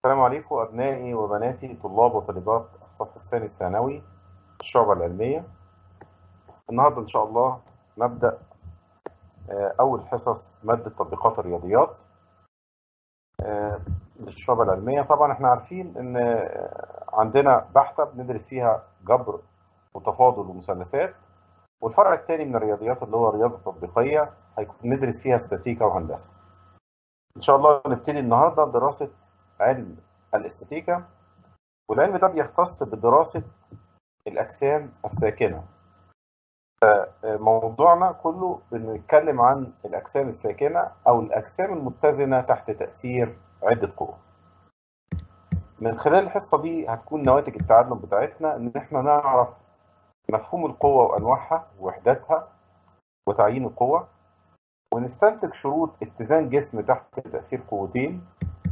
السلام عليكم أبنائي وبناتي طلاب وطالبات الصف الثاني الثانوي الشعبة العلمية النهاردة إن شاء الله نبدأ آه، أول حصص مادة تطبيقات الرياضيات آه، للشعبة العلمية طبعا احنا عارفين إن آه، عندنا بحثة بندرس فيها جبر وتفاضل ومثلثات والفرع الثاني من الرياضيات اللي هو الرياضة التطبيقية هيكون ندرس فيها استاتيكا وهندسة إن شاء الله نبتدي النهاردة دراسة علم الاستاتيكا والعلم ده بيختص بدراسة الأجسام الساكنة موضوعنا كله بنتكلم عن الأجسام الساكنة أو الأجسام المتزنة تحت تأثير عدة قوى من خلال الحصة دي هتكون نواتج التعلم بتاعتنا إن إحنا نعرف مفهوم القوة وأنواعها ووحداتها وتعيين القوة ونستنتج شروط اتزان جسم تحت تأثير قوتين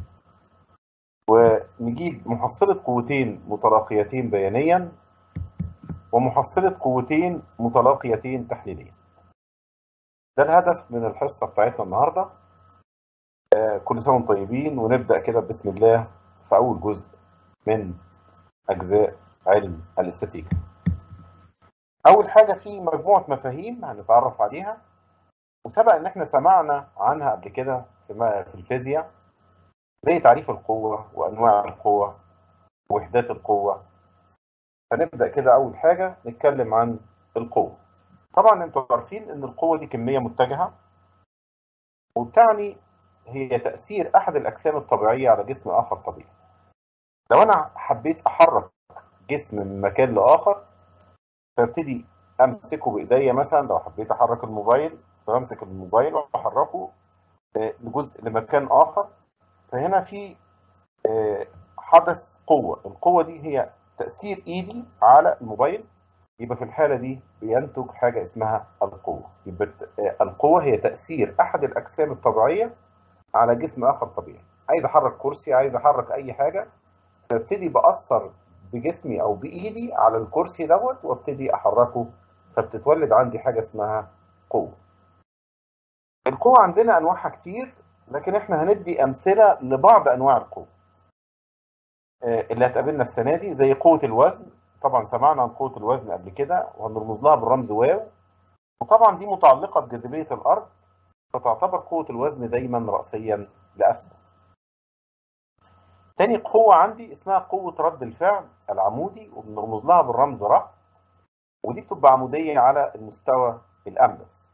ونجيب محصلة قوتين متلاقيتين بيانيا ومحصلة قوتين متلاقيتين تحليليا ده الهدف من الحصة بتاعتنا النهاردة آه، كل سنة وانتم طيبين ونبدأ كده بسم الله في أول جزء من أجزاء علم الاستاتيكا أول حاجة في مجموعة مفاهيم هنتعرف عليها وسبق إن احنا سمعنا عنها قبل كده في ما- في الفيزياء زي تعريف القوة وأنواع القوة ووحدات القوة هنبدأ كده أول حاجة نتكلم عن القوة طبعا انتوا عارفين ان القوة دي كمية متجهة وبتعني هي تأثير أحد الأجسام الطبيعية على جسم آخر طبيعي لو أنا حبيت أحرك جسم من مكان لآخر فابتدي أمسكه بإيديا مثلا لو حبيت أحرك الموبايل فأمسك الموبايل وأحركه آه، لجزء لمكان آخر فهنا في آه، حدث قوة القوة دي هي تأثير إيدي على الموبايل يبقى في الحالة دي بينتج حاجة اسمها القوة يبقى الت- آه، القوة هي تأثير أحد الأجسام الطبيعية على جسم آخر طبيعي عايز أحرك كرسي عايز أحرك أي حاجة فابتدي بأثر بجسمي أو بإيدي على الكرسي دوت وابتدي أحركه فبتتولد عندي حاجة اسمها قوة القوة عندنا أنواعها كتير لكن احنا هندي أمثلة لبعض أنواع القوة آه، اللي هتقابلنا السنة دي زي قوة الوزن طبعا سمعنا عن قوة الوزن قبل كده وهنرمز لها بالرمز واو وطبعا دي متعلقة بجاذبية الأرض فتعتبر قوة الوزن دايما رأسيا لأسفل تاني قوة عندي اسمها قوة رد الفعل العمودي وبنرمز لها بالرمز ر ودي بتبقى عمودية على المستوى الأملس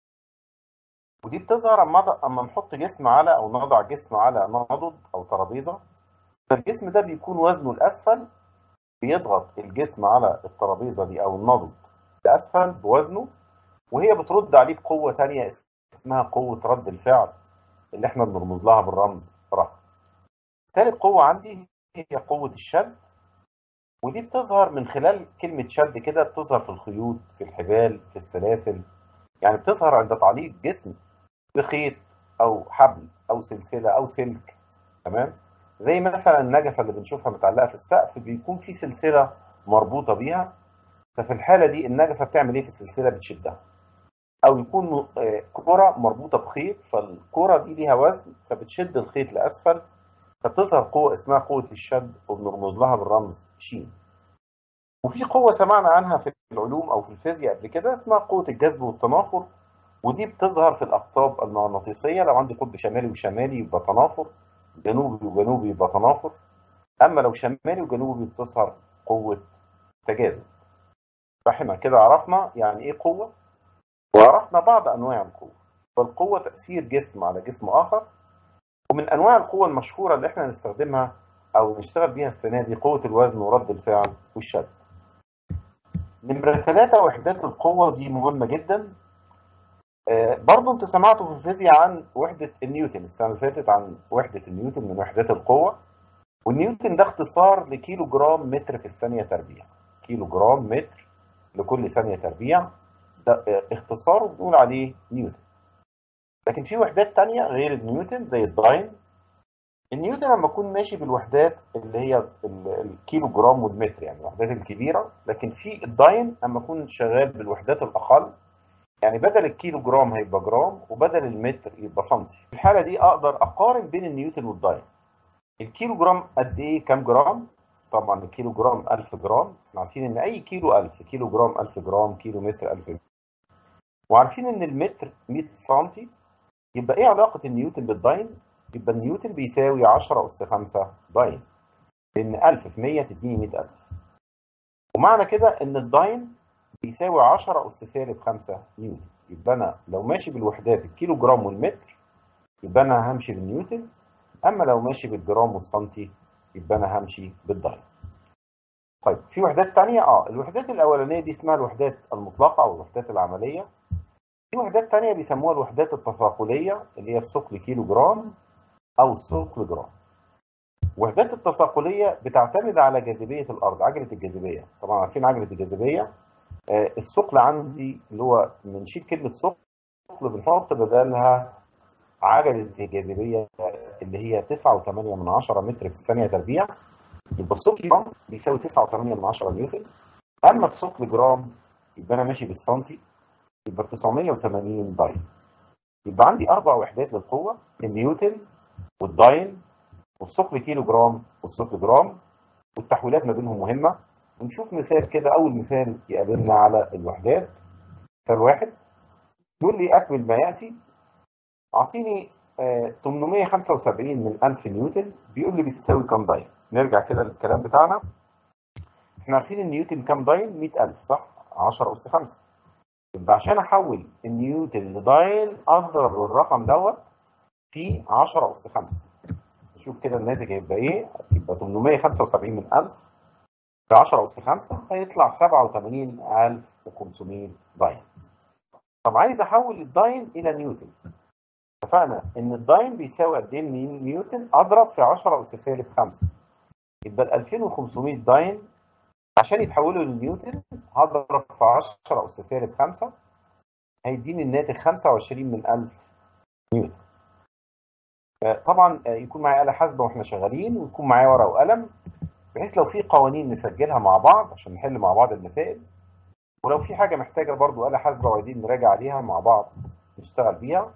ودي بتظهر اما اما نحط جسم على او نضع جسم على نضد او ترابيزه فالجسم ده بيكون وزنه الاسفل بيضغط الجسم على الترابيزه دي او النضد لاسفل بوزنه وهي بترد عليه بقوه تانية اسمها قوه رد الفعل اللي احنا بنرمز لها بالرمز ر ثالث قوه عندي هي قوه الشد ودي بتظهر من خلال كلمه شد كده بتظهر في الخيوط في الحبال في السلاسل يعني بتظهر عند تعليق جسم بخيط او حبل او سلسله او سلك تمام زي مثلا النجفه اللي بنشوفها متعلقه في السقف بيكون في سلسله مربوطه بيها ففي الحاله دي النجفه بتعمل ايه في السلسله بتشدها او يكون آه، كره مربوطه بخيط فالكره دي ليها وزن فبتشد الخيط لاسفل فبتظهر قوه اسمها قوه الشد وبنرمز لها بالرمز ش وفي قوه سمعنا عنها في العلوم او في الفيزياء قبل كده اسمها قوه الجذب والتنافر ودي بتظهر في الأقطاب المغناطيسية لو عندي قطب شمالي وشمالي يبقى تنافر جنوبي وجنوبي يبقى تنافر أما لو شمالي وجنوبي بتظهر قوة تجاذب فاحنا كده عرفنا يعني إيه قوة وعرفنا بعض أنواع القوة فالقوة تأثير جسم على جسم آخر ومن أنواع القوة المشهورة اللي احنا نستخدمها أو نشتغل بيها السنة دي قوة الوزن ورد الفعل والشد نمرة ثلاثة وحدات القوة دي مهمة جدا آه، برضو انتوا سمعتوا في الفيزياء عن وحدة النيوتن السنة اللي فاتت عن وحدة النيوتن من وحدات القوة والنيوتن ده اختصار لكيلو جرام متر في الثانية تربيع كيلو جرام متر لكل ثانية تربيع ده آه، اختصاره بنقول عليه نيوتن لكن في وحدات تانية غير النيوتن زي الداين النيوتن لما اكون ماشي بالوحدات اللي هي ال- الكيلو جرام والمتر يعني الوحدات الكبيرة لكن في الداين لما اكون شغال بالوحدات الأقل يعني بدل الكيلو جرام هيبقى جرام وبدل المتر يبقى سنتي في الحالة دي أقدر أقارن بين النيوتن والداين الكيلو جرام قد ايه كام جرام طبعا الكيلو جرام 1000 جرام احنا عارفين ان اي كيلو 1000 كيلو جرام 1000 جرام كيلو متر 1000 متر وعارفين ان المتر 100 سم يبقى ايه علاقه النيوتن بالداين يبقى النيوتن بيساوي 10 اس 5 داين لان 1000 في 100 تديني 100000 ومعنى كده ان الداين بيساوي 10 اس سالب 5 نيوتن يبقى انا لو ماشي بالوحدات الكيلو جرام والمتر يبقى انا همشي بالنيوتن اما لو ماشي بالجرام والسنتي يبقى انا همشي بالداين طيب في وحدات تانية اه الوحدات الاولانيه دي اسمها الوحدات المطلقه او الوحدات العمليه في وحدات تانية بيسموها الوحدات التثاقليه اللي هي الثقل كيلو جرام او الثقل جرام وحدات التثاقليه بتعتمد على جاذبيه الارض عجله الجاذبيه طبعا عارفين عجله الجاذبيه آه الثقل عندي اللي هو بنشيل كلمه ثقل بنحط بدلها عجله الجاذبيه اللي هي 9.8 من 10 متر في الثانيه تربيع يبقى الثقل جرام بيساوي 9.8 من 10 نيوتن اما الثقل جرام يبقى انا ماشي بالسنتي يبقى 980 داين يبقى عندي اربع وحدات للقوه النيوتن والداين والثقل كيلو جرام والثقل جرام والتحويلات ما بينهم مهمه ونشوف مثال كده اول مثال يقابلنا على الوحدات مثال واحد يقول لي اكمل ما ياتي اعطيني آه 875 من 1000 نيوتن بيقول لي بتساوي كام داين نرجع كده للكلام بتاعنا احنا عارفين النيوتن كام داين 100000 صح 10 اس 5 يبقى عشان احول النيوتن لداين اضرب الرقم دوت في 10 اس 5 نشوف كده الناتج هيبقى ايه يبقى 875 من 1000 في 10 اس 5 هيطلع 87500 داين طب عايز احول الداين الى نيوتن اتفقنا ان الداين بيساوي قد ايه نيوتن اضرب في 10 اس سالب 5 يبقى ال 2500 داين عشان يتحولوا لنيوتن هضرب في 10 اس سالب 5 هيديني الناتج 25 من 1000 نيوتن طبعا يكون معايا آلة حاسبة واحنا شغالين ويكون معايا ورقة وقلم بحيث لو في قوانين نسجلها مع بعض عشان نحل مع بعض المسائل ولو في حاجة محتاجة برضو آلة حاسبة وعايزين نراجع عليها مع بعض نشتغل بيها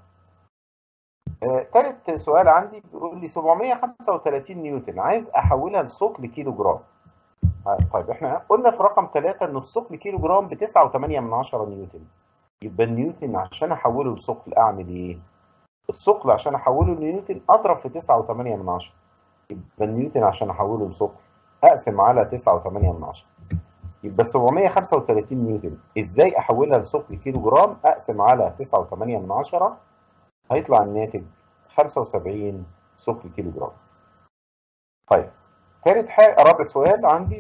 ثالث سؤال عندي بيقول لي 735 نيوتن عايز احولها لثقل كيلو جرام طيب احنا قلنا في رقم 3 ان الثقل كيلو جرام ب 9.8 من 10 نيوتن يبقى النيوتن عشان احوله لثقل اعمل ايه؟ الثقل عشان احوله لنيوتن اضرب في 9.8 من 10 يبقى النيوتن عشان احوله لثقل اقسم على 9.8 من 10 يبقى 735 نيوتن ازاي احولها لثقل كيلو جرام اقسم على 9.8 من 10 هيطلع الناتج 75 ثقل كيلو جرام طيب ثالث حاجه رابع سؤال عندي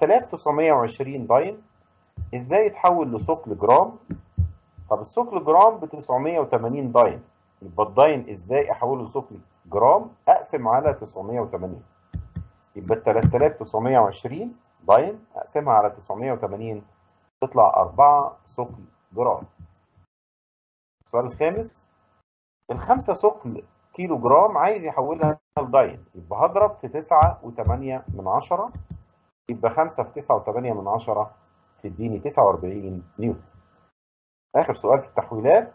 3920 داين ازاي يتحول لثقل جرام طب الثقل جرام ب 980 داين يبقى الداين ازاي احوله لثقل جرام اقسم على 980 يبقى 3920 داين اقسمها على 980 تطلع 4 ثقل جرام السؤال الخامس الخمسة ثقل كيلو جرام عايز يحولها لداين يبقى هضرب في 9 و8 من 10 يبقى 5 في 9 و8 من 10 تديني 49 نيوتن اخر سؤال في التحويلات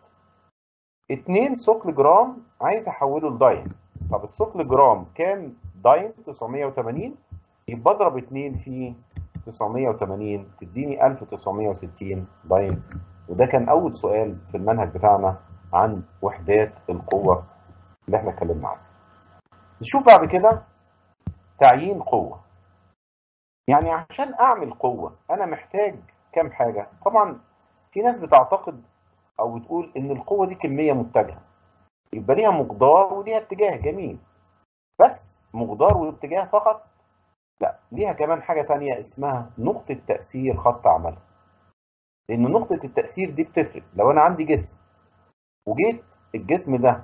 2 ثقل جرام عايز احوله لداين طب الثقل جرام كام داين 980 يبقى اضرب 2 في 980 تديني 1960 داين وده كان اول سؤال في المنهج بتاعنا عن وحدات القوة اللي احنا اتكلمنا عنها. نشوف بعد كده تعيين قوة. يعني عشان اعمل قوة انا محتاج كام حاجة؟ طبعا في ناس بتعتقد او بتقول ان القوة دي كمية متجهة. يبقى ليها مقدار وليها اتجاه جميل. بس مقدار واتجاه فقط؟ لا ليها كمان حاجة تانية اسمها نقطة تأثير خط عملها. لأن نقطة التأثير دي بتفرق لو أنا عندي جسم وجيت الجسم ده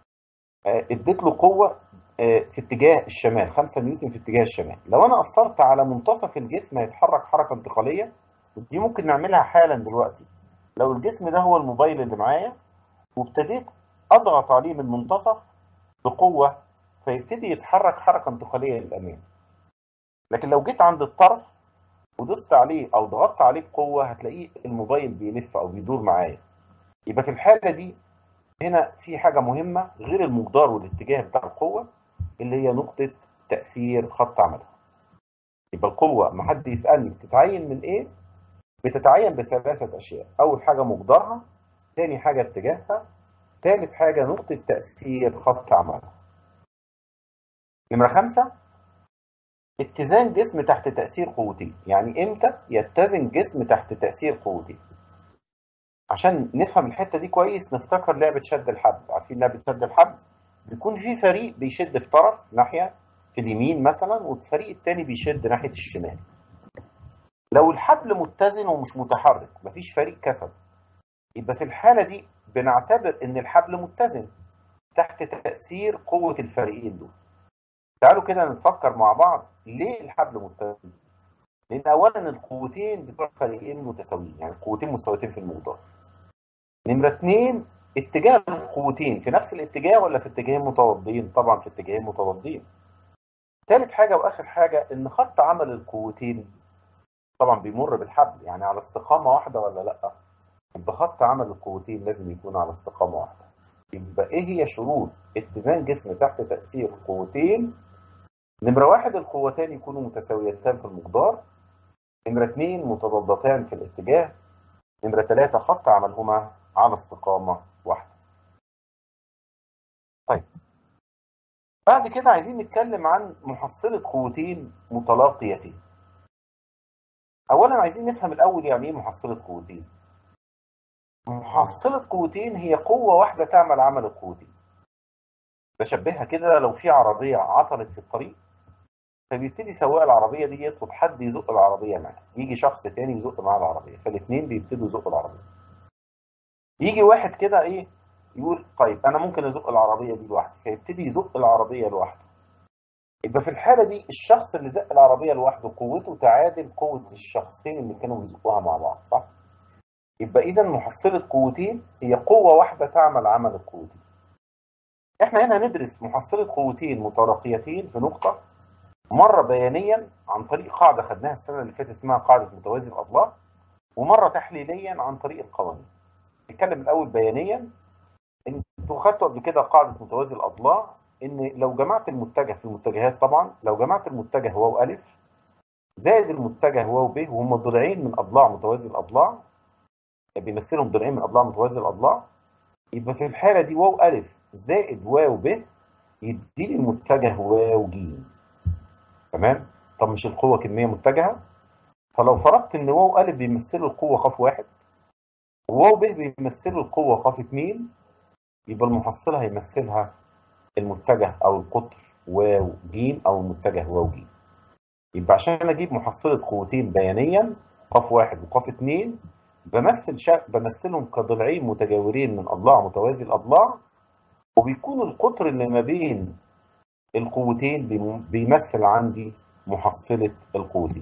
اديت له قوه في اتجاه الشمال 5 نيوتن في اتجاه الشمال لو انا اثرت على منتصف الجسم هيتحرك حركه انتقاليه ودي ممكن نعملها حالا دلوقتي لو الجسم ده هو الموبايل اللي معايا وابتديت اضغط عليه من منتصف بقوه فيبتدي يتحرك حركه انتقاليه للامام لكن لو جيت عند الطرف ودوست عليه او ضغطت عليه بقوه هتلاقيه الموبايل بيلف او بيدور معايا يبقى في الحالة دي هنا في حاجة مهمة غير المقدار والاتجاه بتاع القوة اللي هي نقطة تأثير خط عملها يبقى القوة ما حد يسألني بتتعين من ايه بتتعين بثلاثة أشياء أول حاجة مقدارها تاني حاجة اتجاهها ثالث حاجة نقطة تأثير خط عملها نمرة خمسة اتزان جسم تحت تأثير قوتين يعني امتى يتزن جسم تحت تأثير قوتين عشان نفهم الحتة دي كويس نفتكر لعبة شد الحبل عارفين لعبة شد الحبل بيكون في فريق بيشد في طرف ناحية في اليمين مثلا والفريق التاني بيشد ناحية الشمال لو الحبل متزن ومش متحرك مفيش فريق كسب يبقى في الحالة دي بنعتبر ان الحبل متزن تحت تأثير قوة الفريقين دول تعالوا كده نفكر مع بعض ليه الحبل متزن لان اولا القوتين بتوع فريقين متساويين يعني القوتين مستويتين في المقدار نمرة اتنين اتجاه القوتين في نفس الاتجاه ولا في اتجاهين متضادين طبعا في اتجاهين متضادين ثالث حاجة واخر حاجة ان خط عمل القوتين طبعا بيمر بالحبل يعني على استقامة واحدة ولا لا يبقى خط عمل القوتين لازم يكون على استقامة واحدة يبقى ايه هي شروط اتزان جسم تحت تأثير قوتين نمرة واحد القوتان يكونوا متساويتان في المقدار نمرة اثنين متضادتان في الاتجاه نمرة ثلاثة خط عملهما على استقامة واحدة طيب بعد كده عايزين نتكلم عن محصلة قوتين متلاقيتين أولا عايزين نفهم الأول يعني إيه محصلة قوتين محصلة قوتين هي قوة واحدة تعمل عمل القوتين بشبهها كده لو في عربية عطلت في الطريق فبيبتدي سواق العربية دي يطلب حد يزق العربية معاه يجي شخص تاني يزق معاه العربية فالاثنين بيبتدوا يزقوا العربية يجي واحد كده ايه يقول طيب انا ممكن ازق العربية دي لوحدي فيبتدي يزق العربية لوحده يبقى في الحالة دي الشخص اللي زق العربية لوحده قوته تعادل قوة الشخصين اللي كانوا بيزقوها مع بعض صح؟ يبقى إذا محصلة قوتين هي قوة واحدة تعمل عمل القوتين. إحنا هنا ندرس محصلة قوتين متلاقيتين في نقطة مرة بيانيا عن طريق قاعدة خدناها السنة اللي فاتت اسمها قاعدة متوازي الأضلاع ومرة تحليليا عن طريق القوانين. نتكلم الأول بيانيا انتوا خدتوا قبل كده قاعدة متوازي الأضلاع إن لو جمعت المتجه في المتجهات طبعا لو جمعت المتجه واو ألف زائد المتجه واو ب وهم ضلعين من أضلاع متوازي الأضلاع بيمثلهم ضلعين من اضلاع متوازي الاضلاع يبقى في الحاله دي واو الف زائد واو ب يديني المتجه واو ج تمام طب مش القوه كميه متجهه فلو فرضت ان واو الف بيمثلوا القوه خ واحد وواو ب بيمثلوا القوه خ اتنين يبقى المحصله هيمثلها المتجه او القطر واو ج او المتجه واو ج يبقى عشان اجيب محصله قوتين بيانيا ق واحد وق اتنين بمثل شا... بمثلهم كضلعين متجاورين من اضلاع متوازي الاضلاع وبيكون القطر اللي ما بين القوتين بيم... بيمثل عندي محصلة القوتين.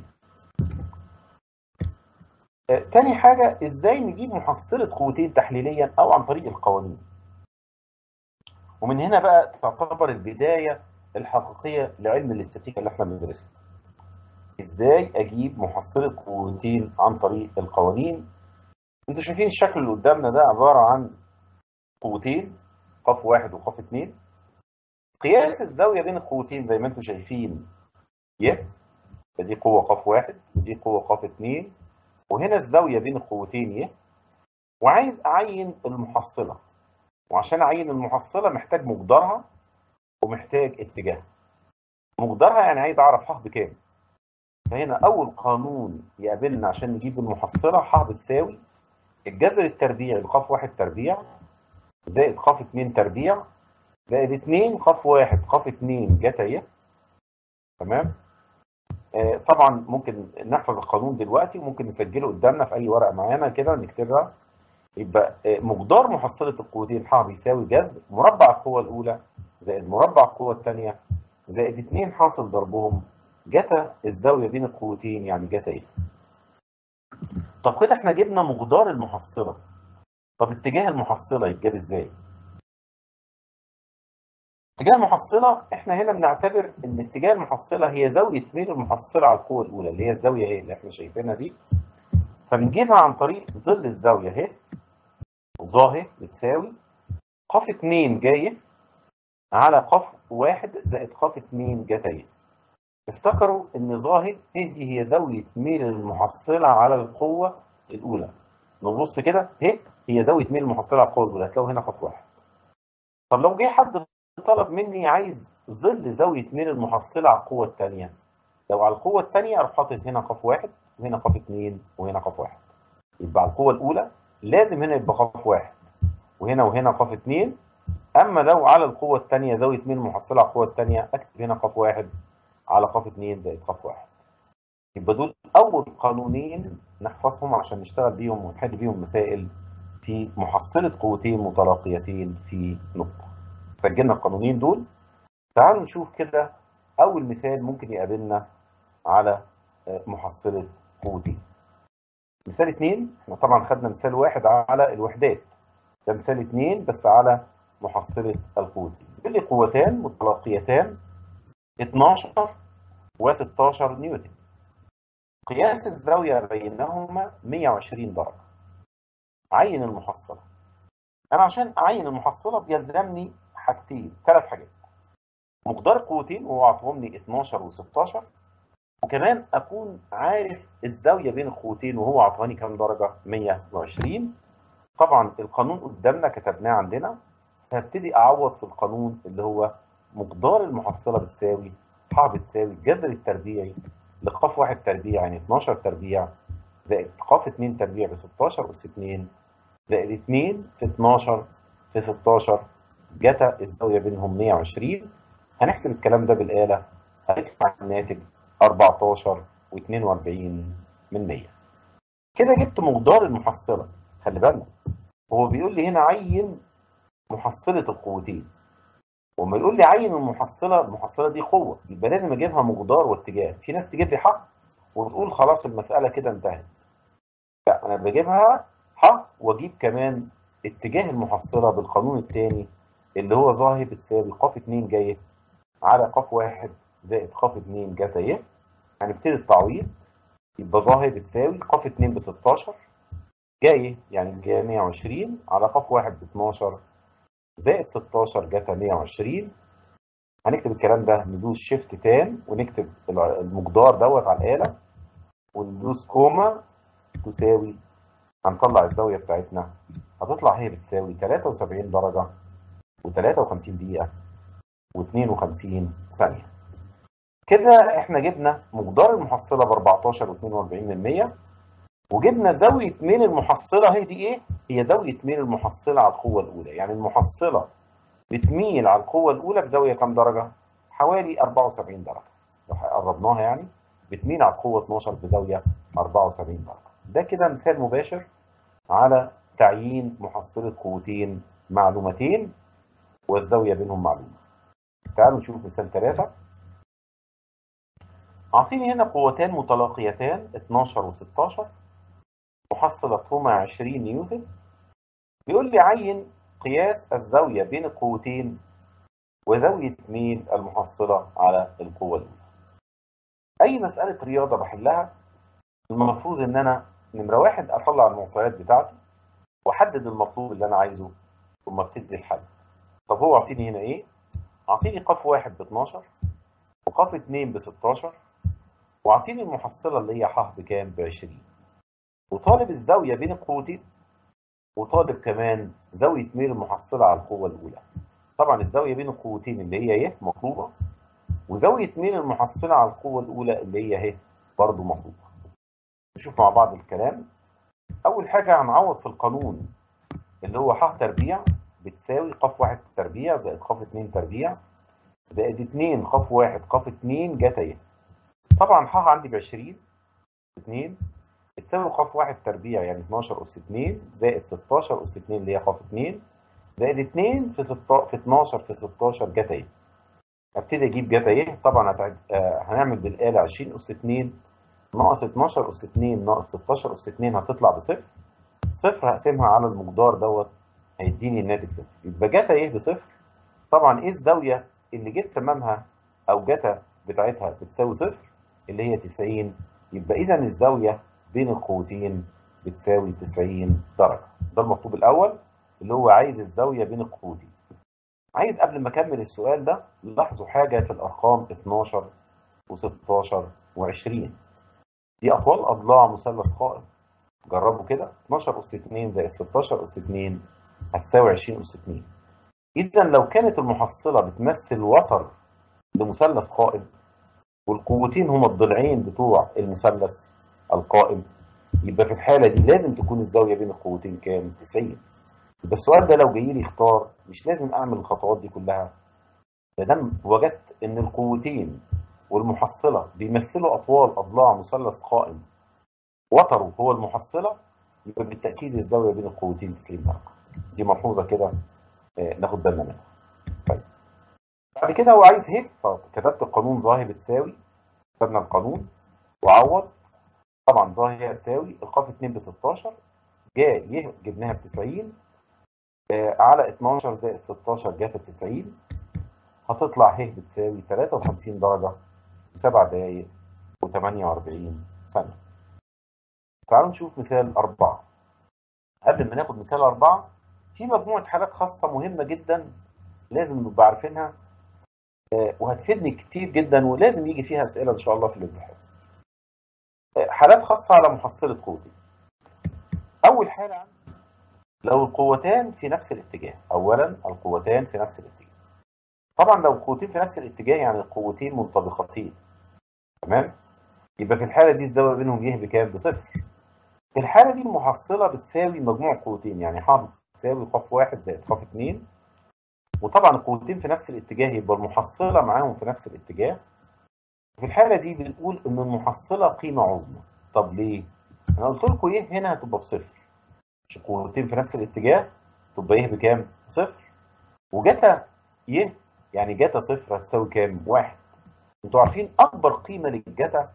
آه، تاني حاجة ازاي نجيب محصلة قوتين تحليليا او عن طريق القوانين. ومن هنا بقى تعتبر البداية الحقيقية لعلم الاستاتيكا اللي احنا بندرسه. ازاي اجيب محصلة قوتين عن طريق القوانين انتوا شايفين الشكل اللي قدامنا ده عبارة عن قوتين قاف واحد وقاف اتنين قياس الزاوية بين القوتين زي ما انتوا شايفين ي فدي قوة قاف واحد ودي قوة قاف اتنين وهنا الزاوية بين القوتين ي وعايز أعين المحصلة وعشان أعين المحصلة محتاج مقدارها ومحتاج اتجاهها مقدارها يعني عايز أعرف ح بكام فهنا أول قانون يقابلنا عشان نجيب المحصلة ح بتساوي الجذر التربيعي لقاف واحد تربيع زائد قاف اتنين تربيع زائد اتنين قاف واحد قاف اتنين جتا تمام آه طبعا ممكن نحفظ القانون دلوقتي وممكن نسجله قدامنا في اي ورقه معانا كده نكتبها يبقى آه مقدار محصله القوتين ح بيساوي جذر مربع القوه الاولى زائد مربع القوه الثانيه زائد اتنين حاصل ضربهم جتا الزاويه بين القوتين يعني جتا ايه طب كده احنا جبنا مقدار المحصله طب اتجاه المحصله يتجاب ازاي اتجاه المحصله احنا هنا بنعتبر ان اتجاه المحصله هي زاويه ميل المحصله على القوه الاولى اللي هي الزاويه ايه اللي احنا شايفينها دي فبنجيبها عن طريق ظل الزاويه اهي ظا اهي بتساوي ق 2 جايه على ق 1 زائد ق 2 جتا افتكروا ان ظاهر ه دي هي زاوية ميل المحصلة على القوة الأولى نبص كده ه هي زاوية ميل المحصلة على القوة الأولى هتلاقوا هنا خط واحد طب لو جه حد طلب مني عايز ظل زاوية ميل المحصلة على القوة الثانية لو على القوة الثانية أروح حاطط هنا قاف واحد وهنا قاف اثنين وهنا قاف واحد يبقى على القوة الأولى لازم هنا يبقى قاف واحد وهنا وهنا قاف اثنين أما لو على القوة الثانية زاوية ميل المحصلة على القوة الثانية أكتب هنا قاف واحد على قاف اثنين زائد قاف واحد يبقى دول أول قانونين نحفظهم عشان نشتغل بيهم ونحل بيهم مسائل في محصلة قوتين متلاقيتين في نقطة سجلنا القانونين دول تعالوا نشوف كده أول مثال ممكن يقابلنا على محصلة قوتين مثال اتنين احنا طبعا خدنا مثال واحد على الوحدات ده مثال اتنين بس على محصلة القوتين بيقول لي قوتان متلاقيتان 12 و16 نيوتن قياس الزاوية بينهما 120 درجة عين المحصلة أنا عشان أعين المحصلة بيلزمني حاجتين ثلاث حاجات مقدار قوتين وهو عطوهم لي 12 و16 وكمان أكون عارف الزاوية بين القوتين وهو عطاني كام درجة 120 طبعا القانون قدامنا كتبناه عندنا هبتدي أعوض في القانون اللي هو مقدار المحصلة بتساوي ح بتساوي الجذر التربيعي لقاف واحد تربيع يعني 12 تربيع زائد قاف 2 تربيع ب 16 أس 2 زائد 2 في 12 في 16 جتا الزاوية بينهم 120 هنحسب الكلام ده بالآلة هيطلع الناتج 14 و42 من 100 كده جبت مقدار المحصلة خلي بالنا هو بيقول لي هنا عين محصلة القوتين وما يقول لي عين المحصلة المحصلة دي قوة يبقى لازم اجيبها مقدار واتجاه في ناس تجيب لي حق وتقول خلاص المسألة كده انتهت لا انا بجيبها حق واجيب كمان اتجاه المحصلة بالقانون الثاني اللي هو ظاهر بتساوي ق 2 جاي على ق 1 زائد ق 2 جتا ي هنبتدي التعويض يبقى ظاهر بتساوي ق 2 ب 16 جاي يعني جاي 120 على ق 1 ب 12 زائد 16 جتا 120 هنكتب الكلام ده ندوس شيفت تان ونكتب المقدار دوت على الآلة وندوس كوما تساوي هنطلع الزاوية بتاعتنا هتطلع هي بتساوي 73 درجة و53 دقيقة و52 ثانية كده احنا جبنا مقدار المحصلة ب 14 و42 من 100 وجبنا زاوية ميل المحصلة هي دي ايه؟ هي زاوية ميل المحصلة على القوة الأولى، يعني المحصلة بتميل على القوة الأولى بزاوية كام درجة؟ حوالي 74 درجة. لو قربناها يعني بتميل على القوة 12 بزاوية 74 درجة. ده كده مثال مباشر على تعيين محصلة قوتين معلومتين والزاوية بينهم معلومة. تعالوا نشوف مثال ثلاثة. أعطيني هنا قوتان متلاقيتان 12 و16 محصلتهما 20 نيوتن بيقول لي عين قياس الزاوية بين القوتين وزاوية ميل المحصلة على القوة الأولى. أي مسألة رياضة بحلها المفروض إن أنا نمرة واحد أطلع المعطيات بتاعتي وأحدد المطلوب اللي أنا عايزه ثم ابتدي الحل. طب هو أعطيني هنا إيه؟ أعطيني قاف واحد ب 12 وقاف اتنين ب 16 وأعطيني المحصلة اللي هي ح بكام؟ ب 20. وطالب الزاوية بين القوتين وطالب كمان زاوية ميل المحصلة على القوة الأولى طبعا الزاوية بين القوتين اللي هي ي مطلوبة وزاوية ميل المحصلة على القوة الأولى اللي هي ه برضه مطلوبة نشوف مع بعض الكلام أول حاجة هنعوض في القانون اللي هو ح تربيع بتساوي ق واحد تربيع زائد ق اتنين تربيع زائد اتنين ق واحد ق اتنين جتا ي طبعا ح عندي ب 20 2 بتساوي ق واحد تربيع يعني 12 أس 2 زائد 16 أس 2 اللي هي ق 2 زائد 2 في 6 في 12 في 16 جتا ي ابتدي اجيب جتا ي طبعا هتعج... آه هنعمل بالآلة 20 أس 2 ناقص 12 أس 2 ناقص 16 أس 2 هتطلع بصفر صفر هقسمها على المقدار دوت هيديني الناتج صفر يبقى جتا ي بصفر طبعا ايه الزاوية اللي جيت تمامها أو جتا بتاعتها بتساوي صفر اللي هي 90 يبقى إذا الزاوية بين القوتين بتساوي 90 درجة ده المطلوب الأول اللي هو عايز الزاوية بين القوتين عايز قبل ما أكمل السؤال ده لاحظوا حاجة في الأرقام 12 و16 و20 دي أطوال أضلاع مثلث قائم جربوا كده 12 أس 2 زائد 16 أس 2 هتساوي 20 أس 2 إذا لو كانت المحصلة بتمثل وتر لمثلث قائم والقوتين هما الضلعين بتوع المثلث القائم يبقى في الحالة دي لازم تكون الزاوية بين القوتين كام؟ 90 يبقى السؤال ده لو جاي لي اختار مش لازم أعمل الخطوات دي كلها ما دام وجدت إن القوتين والمحصلة بيمثلوا أطوال أضلاع مثلث قائم وتره هو المحصلة يبقى بالتأكيد الزاوية بين القوتين 90 درجة دي ملحوظة كده ناخد بالنا منها طيب بعد كده هو عايز ه فكتبت القانون ظاهر بتساوي كتبنا القانون وعوض طبعا ظاهر تساوي القاف 2 ب 16 جاء ي جبناها ب 90 آه على 12 زائد 16 جت ب 90 هتطلع ه بتساوي 53 درجة و7 دقايق و48 ثانية تعالوا نشوف مثال أربعة قبل ما ناخد مثال أربعة في مجموعة حالات خاصة مهمة جدا لازم نبقى عارفينها وهتفيدني كتير جدا ولازم يجي فيها أسئلة إن شاء الله في الامتحان. حالات خاصة على محصلة قوتي. أول حالة عندي لو القوتان في نفس الاتجاه، أولا القوتان في نفس الاتجاه. طبعا لو القوتين في نفس الاتجاه يعني القوتين منطبقتين. تمام؟ يبقى في الحالة دي الزاوية بينهم يه بكام؟ بصفر. في الحالة دي المحصلة بتساوي مجموع قوتين يعني ح بتساوي ق واحد زائد ق اتنين وطبعا القوتين في نفس الاتجاه يبقى المحصلة معاهم في نفس الاتجاه في الحالة دي بنقول إن المحصلة قيمة عظمى طب ليه؟ أنا قلت لكم إيه هنا هتبقى بصفر مش القوتين في نفس الاتجاه تبقى إيه بكام؟ صفر وجتا يه يعني جتا صفر هتساوي كام؟ واحد أنتوا عارفين أكبر قيمة للجتا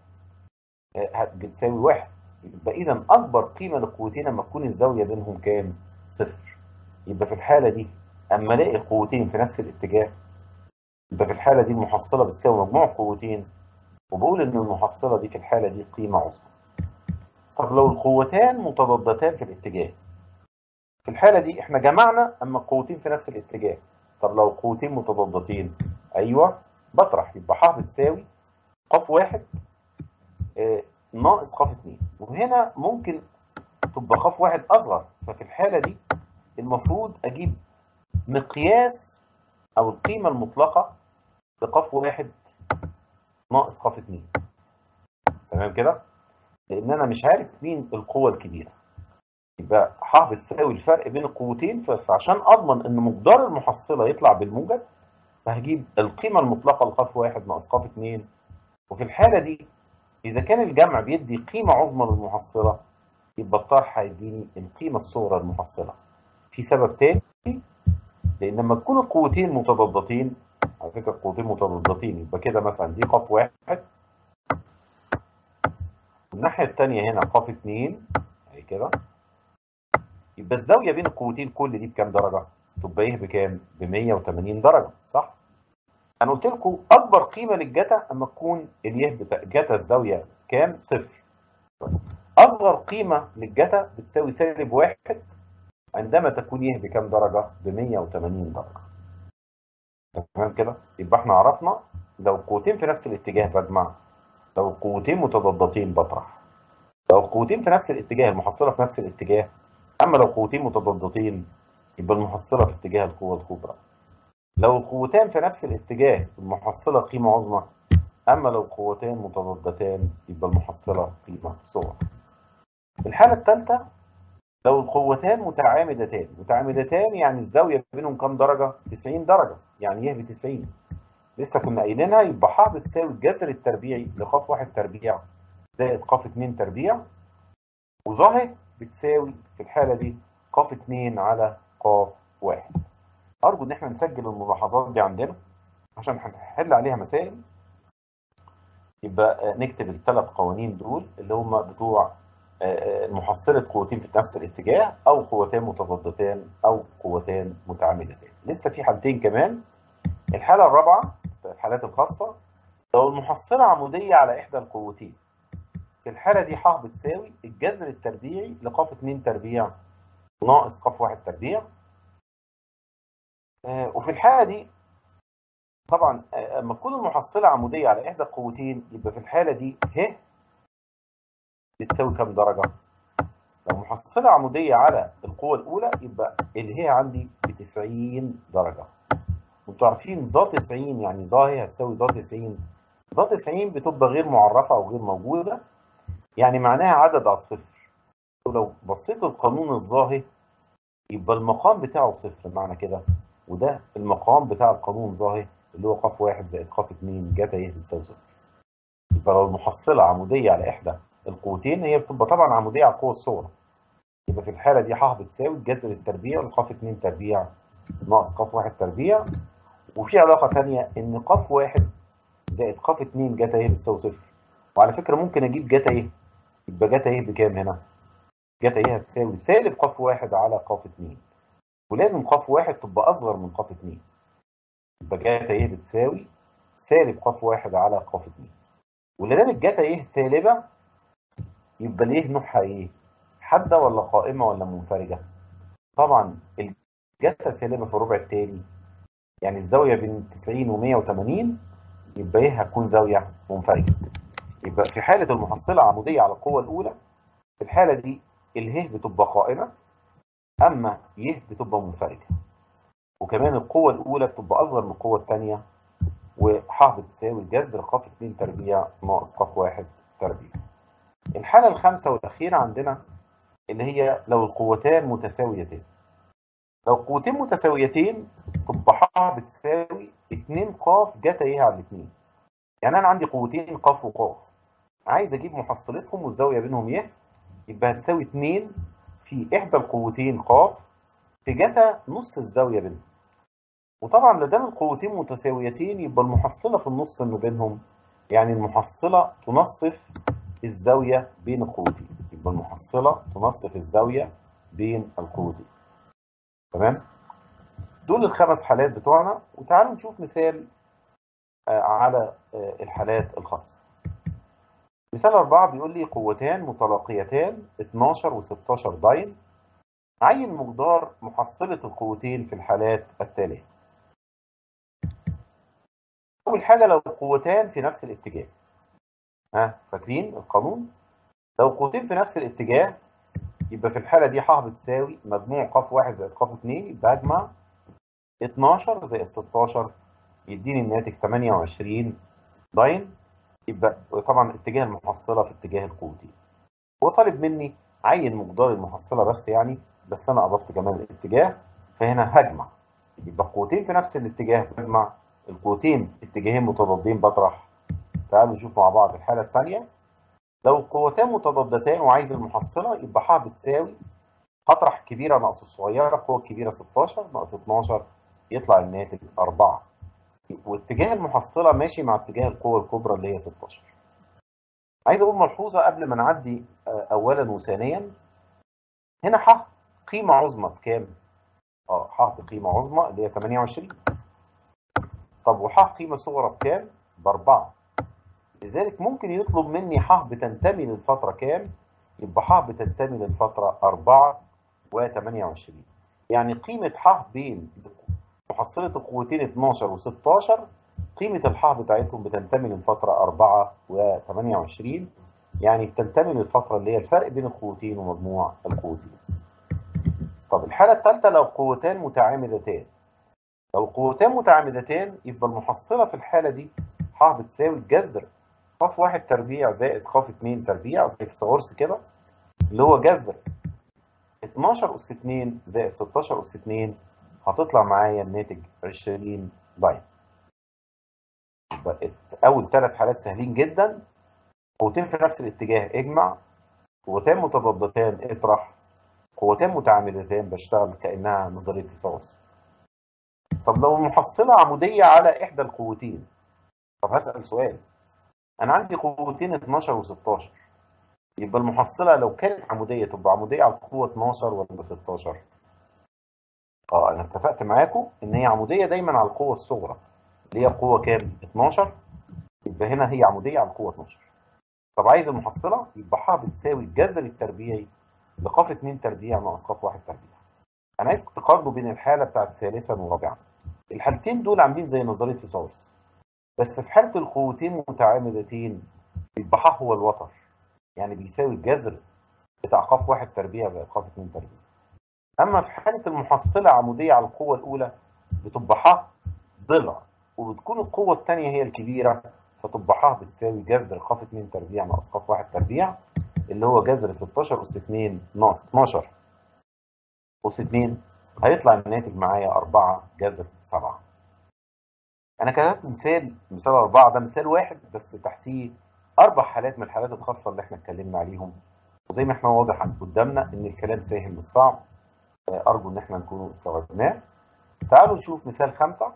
بتساوي واحد يبقى إذا أكبر قيمة للقوتين لما تكون الزاوية بينهم كام؟ صفر يبقى في الحالة دي اما الاقي القوتين في نفس الاتجاه يبقى في الحاله دي المحصله بتساوي مجموع قوتين وبقول ان المحصله دي في الحاله دي قيمه عظمى طب لو القوتان متضادتان في الاتجاه في الحاله دي احنا جمعنا اما القوتين في نفس الاتجاه طب لو قوتين متضادتين ايوه بطرح يبقى ح بتساوي ق واحد آه ناقص ق اتنين وهنا ممكن تبقى ق واحد اصغر ففي الحاله دي المفروض اجيب مقياس او القيمه المطلقه لقف واحد ناقص قف اتنين تمام كده لان انا مش عارف مين القوه الكبيره يبقى ح بتساوي الفرق بين القوتين بس عشان اضمن ان مقدار المحصله يطلع بالموجب فهجيب القيمه المطلقه لقف واحد ناقص قف اتنين وفي الحاله دي اذا كان الجمع بيدي قيمه عظمى للمحصله يبقى الطرح هيديني القيمه الصغرى للمحصله في سبب تاني لان لما تكون القوتين متضادتين على فكره القوتين متضادتين يبقى كده مثلا دي ق واحد الناحيه الثانيه هنا ق اتنين اهي كده يبقى الزاويه بين القوتين كل دي بكام درجه؟ تبقى ايه بكام؟ ب 180 درجه صح؟ انا قلت لكم اكبر قيمه للجتا اما تكون اليه بتاع جتا الزاويه كام؟ صفر اصغر قيمه للجتا بتساوي سالب واحد عندما تكون يه بكام درجة؟ ب 180 درجة. تمام كده؟ يبقى احنا عرفنا لو القوتين في نفس الاتجاه بجمع لو القوتين متضادتين بطرح لو القوتين في نفس الاتجاه المحصلة في نفس الاتجاه أما لو قوتين متضادتين يبقى المحصلة في اتجاه القوة الكبرى لو القوتان في نفس الاتجاه المحصلة قيمة عظمى أما لو قوتين متضادتان يبقى المحصلة قيمة صغرى الحالة الثالثة لو القوتان متعامدتان متعامدتان يعني الزاوية بينهم كام درجة 90 درجة يعني يه ب 90 لسه كنا قايلينها يبقى ح بتساوي الجذر التربيعي لق واحد تربيع زائد ق 2 تربيع وظاهر بتساوي في الحالة دي ق 2 على ق 1 أرجو إن احنا نسجل الملاحظات دي عندنا عشان هنحل عليها مسائل يبقى نكتب الثلاث قوانين دول اللي هم بتوع محصلة قوتين في نفس الاتجاه أو قوتان متضادتان أو قوتان متعامدتان. لسه في حالتين كمان. الحالة الرابعة في الحالات الخاصة لو المحصلة عمودية على إحدى القوتين. في الحالة دي ح بتساوي الجذر التربيعي لق 2 تربيع ناقص ق 1 تربيع. وفي الحالة دي طبعا اما تكون المحصله عموديه على احدى القوتين يبقى في الحاله دي ه بتساوي كام درجه؟ لو محصله عموديه على القوه الاولى يبقى الهي عندي ب 90 درجه. وانتوا عارفين ظا 90 يعني ظا هي هتساوي ظا 90 ظا 90 بتبقى غير معرفه او غير موجوده يعني معناها عدد على الصفر. ولو بصيت للقانون الظاهي يبقى المقام بتاعه صفر معنى كده وده المقام بتاع القانون ظاهي اللي هو ق واحد زائد ق اتنين جتا ي بتساوي صفر. يبقى لو المحصله عموديه على احدى القوتين هي بتبقى طبعا عموديه على القوه الصغرى. يبقى في الحاله دي ح بتساوي الجذر التربيع لق 2 تربيع ناقص ق 1 تربيع وفي علاقه ثانيه ان ق 1 زائد ق 2 جتا ي بتساوي صفر. وعلى فكره ممكن اجيب جتا ي يبقى جتا ي بكام هنا؟ جتا ي هتساوي سالب ق 1 على ق 2 ولازم ق 1 تبقى اصغر من ق 2 يبقى جتا ي بتساوي سالب ق 1 على ق 2 ولا دام الجتا ي سالبه يبقى ليه نوعها ايه؟ حاده ولا قائمه ولا منفرجه؟ طبعا الجتا سالبه في الربع التالي يعني الزاويه بين 90 و 180 يبقى ايه هتكون زاويه منفرجه يبقى في حاله المحصله عموديه على القوه الاولى في الحاله دي اله بتبقى قائمه اما ي بتبقى منفرجه وكمان القوه الاولى بتبقى اصغر من القوه الثانيه وح بتساوي جذر ق 2 تربيع ناقص ق 1 تربيع الحالة الخامسة والأخيرة عندنا اللي هي لو القوتان متساويتين لو القوتين متساويتين تبقى ح بتساوي 2 ق جتا ي على 2 يعني أنا عندي قوتين ق وق عايز أجيب محصلتهم والزاوية بينهم ي يبقى هتساوي 2 في إحدى القوتين ق في جتا نص الزاوية بينهم وطبعا ما دام القوتين متساويتين يبقى المحصلة في النص ما بينهم يعني المحصلة تنصف الزاوية بين القوتين يبقى المحصلة تنصف الزاوية بين القوتين تمام دول الخمس حالات بتوعنا وتعالوا نشوف مثال على الحالات الخاصة مثال أربعة بيقول لي قوتان متلاقيتان 12 و16 داين عين مقدار محصلة القوتين في الحالات التالية أول حاجة لو قوتان في نفس الاتجاه ها فاكرين القانون لو قوتين في نفس الاتجاه يبقى في الحالة دي ح بتساوي مجموع ق 1 زائد ق 2 يبقى أجمع 12 زائد 16 يديني الناتج 28 داين يبقى طبعا اتجاه المحصلة في اتجاه القوتين هو طالب مني عين مقدار المحصلة بس يعني بس أنا أضفت كمان الاتجاه فهنا هجمع يبقى قوتين في نفس الاتجاه بجمع القوتين اتجاهين متضادين بطرح تعالوا نشوف مع بعض الحالة الثانية لو القوتان متضادتان وعايز المحصلة يبقى ح بتساوي هطرح كبيرة ناقص الصغيرة القوة الكبيرة 16 ناقص 12 يطلع الناتج 4 واتجاه المحصلة ماشي مع اتجاه القوة الكبرى اللي هي 16 عايز أقول ملحوظة قبل ما نعدي أولا وثانيا هنا ح قيمة عظمى بكام؟ اه ح بقيمة عظمى اللي هي 28 طب وح قيمة صغرى بكام؟ بأربعة لذلك ممكن يطلب مني ح بتنتمي للفترة كام؟ يبقى ح بتنتمي للفترة 4 و28 يعني قيمة ح بين محصلة القوتين 12 و16 قيمة الح بتاعتهم بتنتمي للفترة 4 و28 يعني بتنتمي للفترة اللي هي الفرق بين القوتين ومجموع القوتين. طب الحالة الثالثة لو قوتان متعامدتان. لو قوتان متعامدتان يبقى المحصلة في الحالة دي ح بتساوي الجذر ق 1 تربيع زائد ق 2 تربيع زي فيثاغورس كده اللي هو جذر 12 أس 2 زائد 16 أس 2 هتطلع معايا الناتج 20 داين. يبقى أول ثلاث حالات سهلين جدا قوتين في نفس الاتجاه اجمع قوتان متضادتان اطرح قوتان متعامدتان بشتغل كأنها نظرية فيثاغورس. طب لو المحصلة عمودية على إحدى القوتين طب هسأل سؤال أنا عندي قوتين 12 و16 يبقى المحصلة لو كانت عمودية تبقى عمودية على القوة 12 ولا 16 اه انا اتفقت معاكم ان هي عمودية دايما على القوة الصغرى اللي هي القوة كام 12 يبقى هنا هي عمودية على القوة 12 طب عايز المحصلة يبقى ح بتساوي الجذر التربيعي لق 2 تربيع ناقص ق 1 تربيع انا عايز تقارنوا بين الحالة بتاعت ثالثا ورابعا الحالتين دول عاملين زي نظريه فيثاغورس بس في حاله القوتين متعامدتين يبقى ح هو الوتر يعني بيساوي الجذر بتاع قاف واحد تربيع زي قاف اتنين تربيع اما في حاله المحصله عموديه على القوه الاولى بتبقى ح ضلع وبتكون القوه الثانيه هي الكبيره فتبقى ح بتساوي جذر قاف 2 تربيع ناقص قاف 1 تربيع اللي هو جذر 16 اس 2 ناقص 12 اس 2 هيطلع الناتج معايا 4 جذر 7 انا كتبت مثال مثال 4 ده مثال واحد بس تحتيه اربع حالات من الحالات الخاصه اللي احنا اتكلمنا عليهم وزي ما احنا واضح قدامنا ان الكلام سهل مش صعب ارجو ان احنا نكون استوعبناه تعالوا نشوف مثال خمسة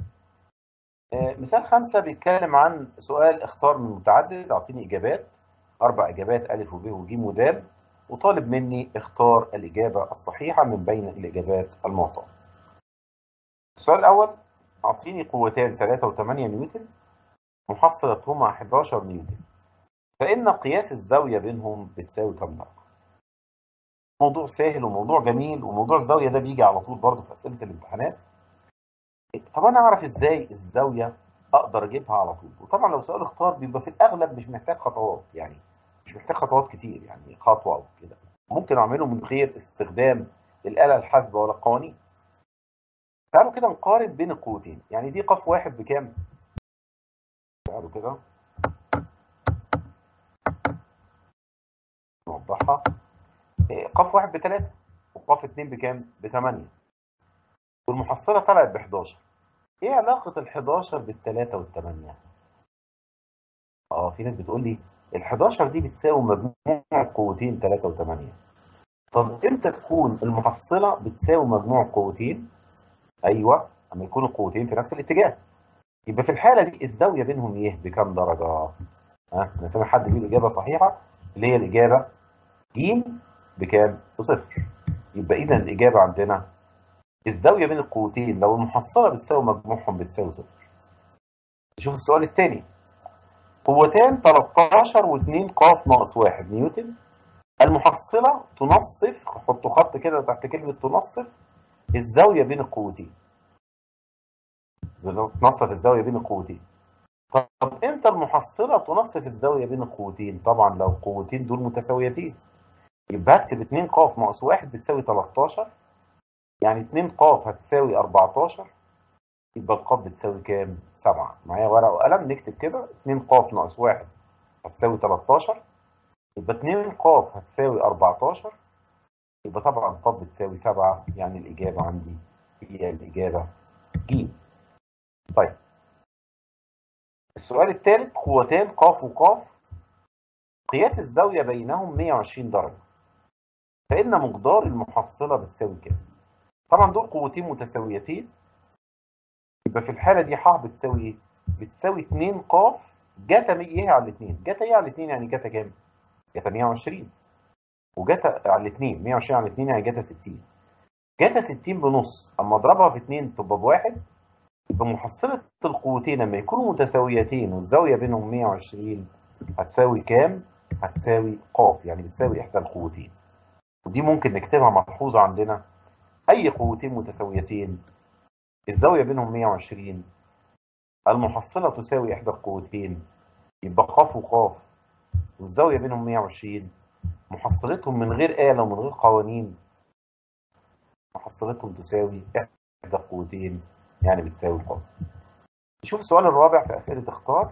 مثال خمسة بيتكلم عن سؤال اختار من متعدد اعطيني اجابات اربع اجابات الف وب وج ودال وطالب مني اختار الاجابه الصحيحه من بين الاجابات المعطاه السؤال الاول اعطيني قوتان 3 و8 نيوتن محصلتهما 11 نيوتن فان قياس الزاويه بينهم بتساوي كم درجه موضوع سهل وموضوع جميل وموضوع الزاويه ده بيجي على طول برضه في اسئله الامتحانات طب انا اعرف ازاي الزاويه اقدر اجيبها على طول وطبعا لو سؤال اختار بيبقى في الاغلب مش محتاج خطوات يعني مش محتاج خطوات كتير يعني خطوه او كده ممكن اعمله من غير استخدام الاله الحاسبه ولا القوانين تعالوا كده نقارن بين القوتين يعني دي قاف واحد بكام تعالوا كده نوضحها قاف واحد بثلاثة وقاف اتنين بكام؟ بثمانية والمحصلة طلعت ب 11 ايه علاقة ال 11 بالثلاثة والثمانية؟ اه في ناس بتقول لي ال 11 دي بتساوي مجموع قوتين 3 و8 طب امتى تكون المحصلة بتساوي مجموع قوتين؟ ايوه اما يكونوا القوتين في نفس الاتجاه يبقى في الحالة دي الزاوية بينهم ايه؟ بكام درجة؟ ها انا سامع حد بيقول اجابة صحيحة اللي هي الاجابة ج بكام؟ بصفر يبقى اذا الاجابة عندنا الزاوية بين القوتين لو المحصلة بتساوي مجموعهم بتساوي صفر. نشوف السؤال الثاني. قوتان 13 و2 ق ناقص 1 نيوتن المحصلة تنصف حطوا خط كده تحت كلمة تنصف الزاوية بين القوتين. تنصف الزاوية بين القوتين. طب امتى المحصلة تنصف الزاوية بين القوتين؟ طبعا لو القوتين دول متساويتين. يبقى هكتب 2 ق ناقص 1 بتساوي 13 يعني 2 ق هتساوي 14 يبقى الق بتساوي كام؟ 7 معايا ورقه وقلم نكتب كده 2 ق ناقص 1 هتساوي 13 يبقى 2 ق هتساوي 14 يبقى طبعا ق بتساوي 7 يعني الاجابه عندي هي الاجابه ج. طيب السؤال الثالث قوتان ق وق قياس الزاويه بينهم 120 درجه فان مقدار المحصله بتساوي كام؟ طبعا دول قوتين متساويتين يبقى في الحاله دي ح بتساوي ايه؟ بتساوي 2 ق جتا ايه على الاثنين؟ جتا ايه على الاثنين يعني جتا كام؟ جتا 120 وجتا على الاثنين 120 على الاثنين يعني جتا 60 جتا 60 بنص اما اضربها في 2 تبقى بواحد يبقى محصله القوتين لما يكونوا متساويتين والزاويه بينهم 120 هتساوي كام؟ هتساوي ق يعني بتساوي احدى القوتين ودي ممكن نكتبها ملحوظه عندنا أي قوتين متساويتين الزاوية بينهم 120 المحصلة تساوي إحدى القوتين يبقى ق وق والزاوية بينهم 120 محصلتهم من غير آلة ومن غير قوانين محصلتهم تساوي إحدى القوتين يعني بتساوي ق نشوف السؤال الرابع في أسئلة اختار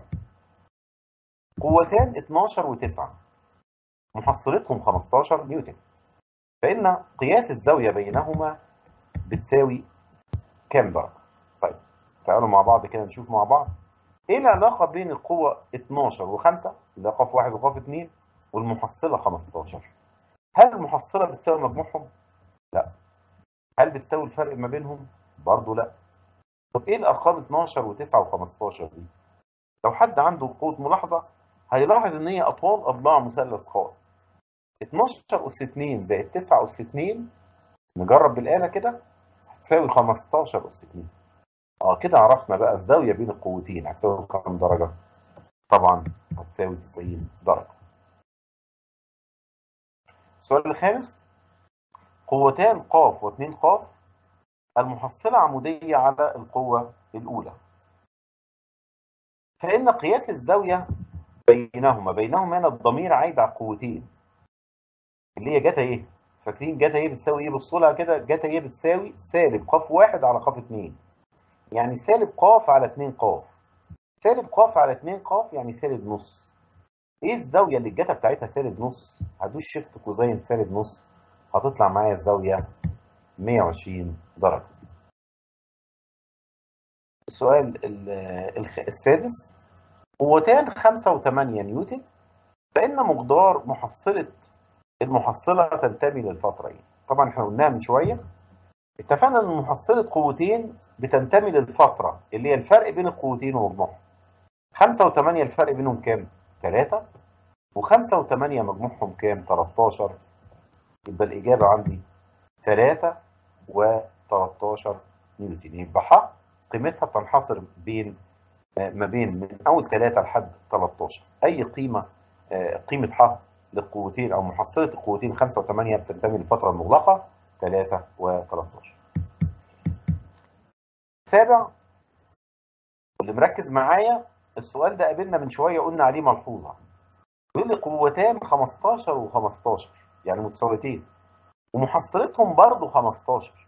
قوتان 12 و9 محصلتهم 15 نيوتن فإن قياس الزاوية بينهما بتساوي كام درجة؟ طيب تعالوا مع بعض كده نشوف مع بعض ايه العلاقة بين القوة 12 و5 اللي هي ق 1 وق 2 والمحصلة 15 هل المحصلة بتساوي مجموعهم؟ لا هل بتساوي الفرق ما بينهم؟ برضه لا طب ايه الارقام 12 و9 و15 دي؟ لو حد عنده قوة ملاحظة هيلاحظ ان هي اطوال اضلاع مثلث قائم 12 أس 2 زائد 9 أس 2 نجرب بالآلة كده هتساوي 15 أس 2 اه كده عرفنا بقى الزاوية بين القوتين هتساوي كام درجة؟ طبعا هتساوي 90 درجة. السؤال الخامس قوتان ق و2 ق المحصلة عمودية على القوة الأولى فإن قياس الزاوية بينهما بينهما هنا الضمير عايد على القوتين اللي هي جتا ايه فاكرين جتا ايه بتساوي ايه بصوا لها كده جتا ايه بتساوي سالب قاف واحد على قاف اتنين يعني سالب قاف على اتنين قاف سالب قاف على اتنين قاف يعني سالب نص ايه الزاويه اللي الجتا بتاعتها سالب نص هدوس شيفت كوزين سالب نص هتطلع معايا الزاويه 120 درجه السؤال السادس قوتان 5 و8 نيوتن فإن مقدار محصلة المحصلة تنتمي للفترة ايه؟ طبعا احنا قلناها من شوية اتفقنا ان محصلة قوتين بتنتمي للفترة اللي هي الفرق بين القوتين ومجموعهم 5 و8 الفرق بينهم كام؟ 3 و5 و8 مجموعهم كام؟ 13 يبقى الإجابة عندي 3 و13 نيوتن يبقى ح قيمتها بتنحصر بين ما بين من اول 3 لحد 13 اي قيمه قيمه ح للقوتين او محصله القوتين 5 و8 بتنتمي للفتره المغلقه 3 و13 سابع واللي مركز معايا السؤال ده قابلنا من شويه قلنا عليه ملحوظه بيقول لي قوتان 15 و15 يعني متساويتين ومحصلتهم برضه 15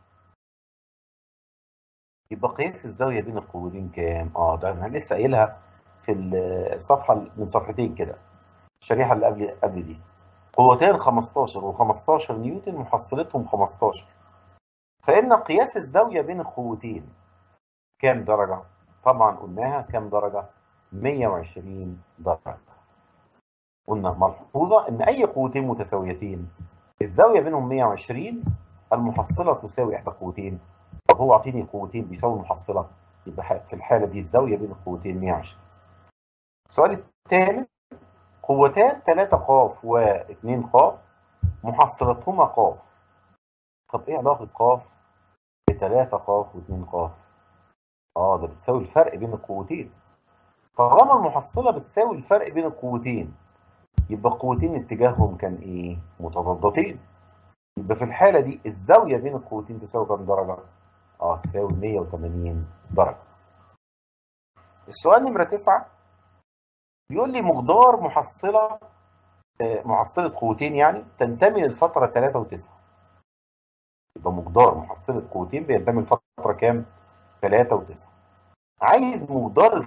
يبقى قياس الزاويه بين القوتين كام؟ اه ده انا لسه قايلها في الصفحه من صفحتين كده الشريحه اللي قبل قبل دي قوتين 15 و15 نيوتن محصلتهم 15 فان قياس الزاويه بين القوتين كام درجه؟ طبعا قلناها كام درجه؟ 120 درجه قلنا ملحوظه ان اي قوتين متساويتين الزاويه بينهم 120 المحصله تساوي احدى قوتين طب هو اعطيني قوتين بيساوي المحصله يبقى في الحاله دي الزاويه بين القوتين 120 السؤال الثالث قوتان 3 ق و2 ق محصلتهما ق طب ايه علاقه ق ب 3 ق و2 ق اه ده بتساوي الفرق بين القوتين طالما المحصله بتساوي الفرق بين القوتين يبقى القوتين اتجاههم كان ايه متضادتين يبقى في الحاله دي الزاويه بين القوتين تساوي كام درجه اه تساوي 180 درجة. السؤال نمرة 9 بيقول لي مقدار محصلة محصلة قوتين يعني تنتمي للفترة 3 و9 يبقى مقدار محصلة قوتين بينتمي للفترة كام؟ 3 و9 عايز مقدار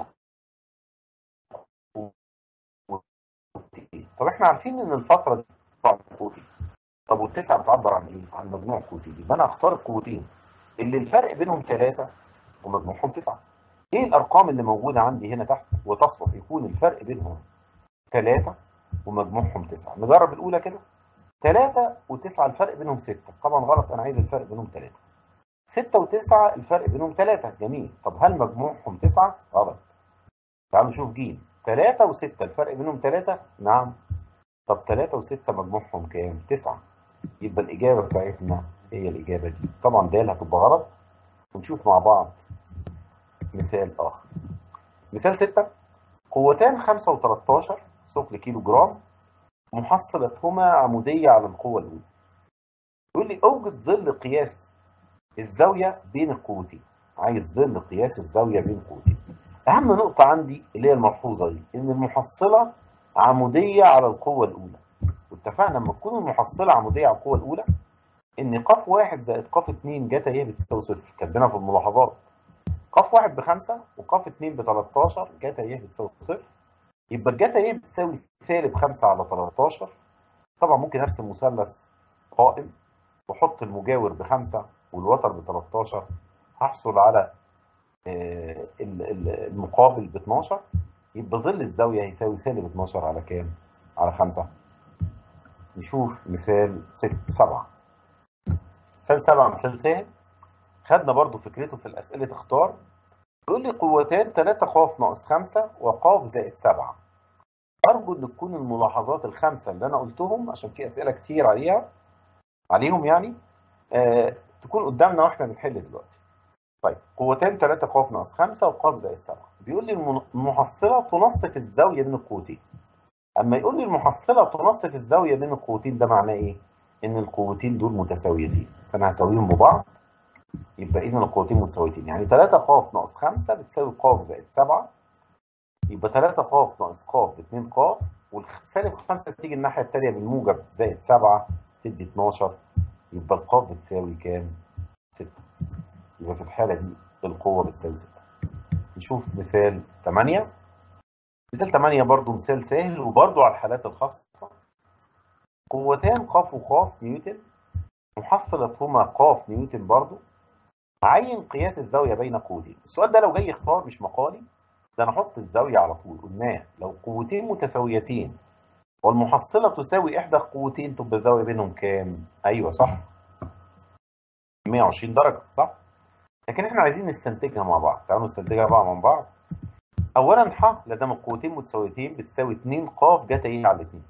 القوتين طب احنا عارفين ان الفترة دي بتعبر قوتين طب والتسعة بتعبر عن ايه؟ عن مجموع قوتين يبقى انا هختار القوتين اللي الفرق بينهم ثلاثة ومجموعهم تسعة. ايه الارقام اللي موجودة عندي هنا تحت وتصلح يكون الفرق بينهم ثلاثة ومجموعهم تسعة. نجرب الاولى كده. ثلاثة وتسعة الفرق بينهم ستة. طبعا غلط انا عايز الفرق بينهم ثلاثة. ستة وتسعة الفرق بينهم ثلاثة. جميل. طب هل مجموعهم تسعة؟ غلط. تعالوا نشوف جيم. ثلاثة وستة الفرق بينهم ثلاثة؟ نعم. طب ثلاثة وستة مجموعهم كام؟ تسعة. يبقى الإجابة بتاعتنا هي الإجابة دي طبعا د هتبقى غلط ونشوف مع بعض مثال آخر مثال 6 قوتان 5 و13 ثقل كيلو جرام محصلتهما عمودية على القوة الأولى يقول لي أوجد ظل قياس الزاوية بين القوتين عايز ظل قياس الزاوية بين القوتين أهم نقطة عندي اللي هي الملحوظة دي إن المحصلة عمودية على القوة الأولى واتفقنا لما تكون المحصلة عمودية على القوة الأولى ان ق واحد زائد ق اتنين جتا هي بتساوي صفر كاتبينها في الملاحظات ق واحد بخمسة وق اتنين ب 13 جتا هي بتساوي صفر يبقى الجتا هي بتساوي سالب خمسة على 13 طبعا ممكن ارسم مثلث قائم واحط المجاور بخمسة والوتر ب 13 هحصل على المقابل ب 12 يبقى ظل الزاوية هيساوي سالب 12 على كام؟ على 5 نشوف مثال 6 7 مثال 7 مثال سهل خدنا برضو فكرته في الأسئلة اختار يقول لي قوتان 3 ق ناقص 5 وق زائد 7 أرجو إن تكون الملاحظات الخمسة اللي أنا قلتهم عشان في أسئلة كتير عليها عليهم يعني آه تكون قدامنا واحنا بنحل دلوقتي. طيب قوتان 3 ق ناقص 5 وق زائد 7 بيقول لي المحصلة تنصف الزاوية بين القوتين. أما يقول لي المحصلة تنصف الزاوية بين القوتين ده معناه إيه؟ إن القوتين دول متساويتين فأنا هساويهم ببعض يبقى اذا القوتين متساويتين يعني 3 ق ناقص 5 بتساوي ق زائد 7 يبقى 3 ق ناقص ق ب 2 ق والسالب 5 تيجي الناحيه الثانيه بالموجب زائد 7 تدي 12 يبقى الق بتساوي كام؟ 6 يبقى في الحاله دي القوه بتساوي 6 نشوف مثال 8 مثال 8 برضو مثال سهل وبرضو على الحالات الخاصه قوتان ق وق نيوتن محصلتهما ق نيوتن برضو عين قياس الزاويه بين قوتين السؤال ده لو جاي اختار مش مقالي ده انا احط الزاويه على طول قلناه لو قوتين متساويتين والمحصله تساوي احدى القوتين تبقى الزاويه بينهم كام ايوه صح 120 درجه صح لكن احنا عايزين نستنتجها مع بعض تعالوا نستنتجها بقى مع بعض اولا ح لدام القوتين متساويتين بتساوي 2 ق جت ايه على 2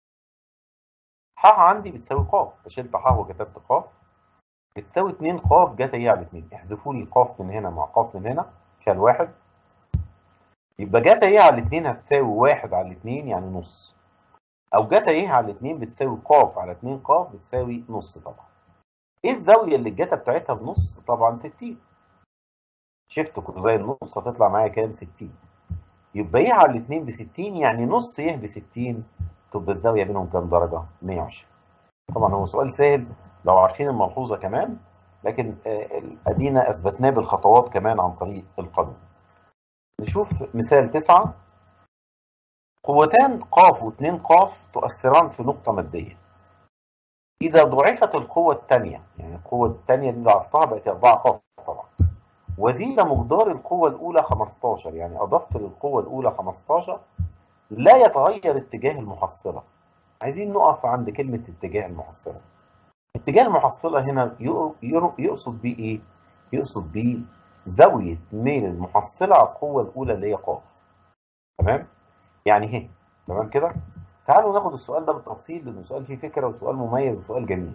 ح عندي بتساوي ق فشلت ح وكتبت ق بتساوي 2 ق جت ايه على 2 احذفوا لي ق من هنا مع ق من هنا شال واحد يبقى جت ايه على 2 هتساوي 1 على 2 يعني نص او جت ايه على 2 بتساوي ق على 2 ق بتساوي نص طبعا ايه الزاويه اللي الجتا بتاعتها بنص طبعا 60 شفت زي النص هتطلع معايا كام 60 يبقى ايه على 2 ب 60 يعني نص ايه ب 60 تبقى الزاويه بينهم كام درجه 120 طبعا هو سؤال سهل لو عارفين الملحوظه كمان لكن ادينا اثبتناه بالخطوات كمان عن طريق القانون نشوف مثال 9 قوتان ق و2 ق تؤثران في نقطه ماديه إذا ضعفت القوة الثانية يعني القوة الثانية دي ضعفتها بقت 4 ق طبعا وزيد مقدار القوة الأولى 15 يعني أضفت للقوة الأولى 15 لا يتغير اتجاه المحصلة عايزين نقف عند كلمة اتجاه المحصلة اتجاه المحصلة هنا يقصد بيه إيه؟ يقصد بيه زاوية ميل المحصلة على القوة الأولى اللي هي ق تمام؟ يعني هي تمام كده؟ تعالوا ناخد السؤال ده بالتفصيل لانه سؤال فيه فكره وسؤال مميز وسؤال جميل.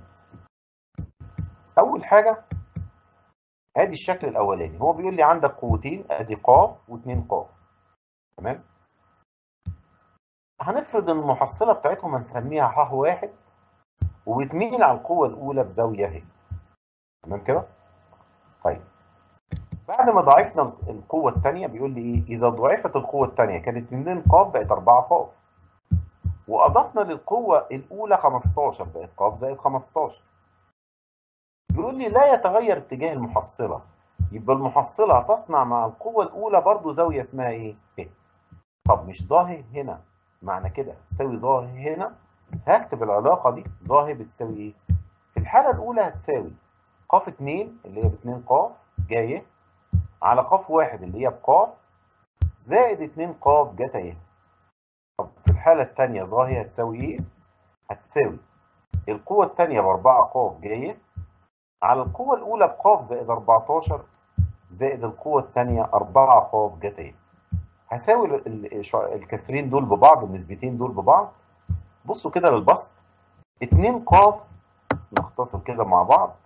اول حاجه ادي الشكل الاولاني هو بيقول لي عندك قوتين ادي ق واثنين ق تمام؟ هنفرض ان المحصله بتاعتهم هنسميها ح واحد وبتميل على القوه الاولى بزاويه اهي. تمام كده؟ طيب بعد ما ضاعفنا القوه الثانيه بيقول لي ايه؟ اذا ضعفت القوه الثانيه كانت 2 ق بقت 4 ق. واضفنا للقوه الاولى 15 بقت ق زائد 15 بيقول لي لا يتغير اتجاه المحصله يبقى المحصله هتصنع مع القوه الاولى برضو زاويه اسمها ايه ب طب مش ظاهر هنا معنى كده تساوي ظاهر هنا هكتب العلاقه دي ظاهر بتساوي ايه في الحاله الاولى هتساوي ق 2 اللي هي ب 2 ق جايه على ق 1 اللي هي بق زائد 2 ق جت اهي طب في الحالة الثانية ظاهية هتساوي ايه؟ هتساوي القوة الثانية ب 4 ق جاية على القوة الأولى بق زائد 14 زائد القوة الثانية 4 ق جت ايه؟ هساوي الكسرين دول ببعض النسبتين دول ببعض بصوا كده للبسط 2 ق نختصر كده مع بعض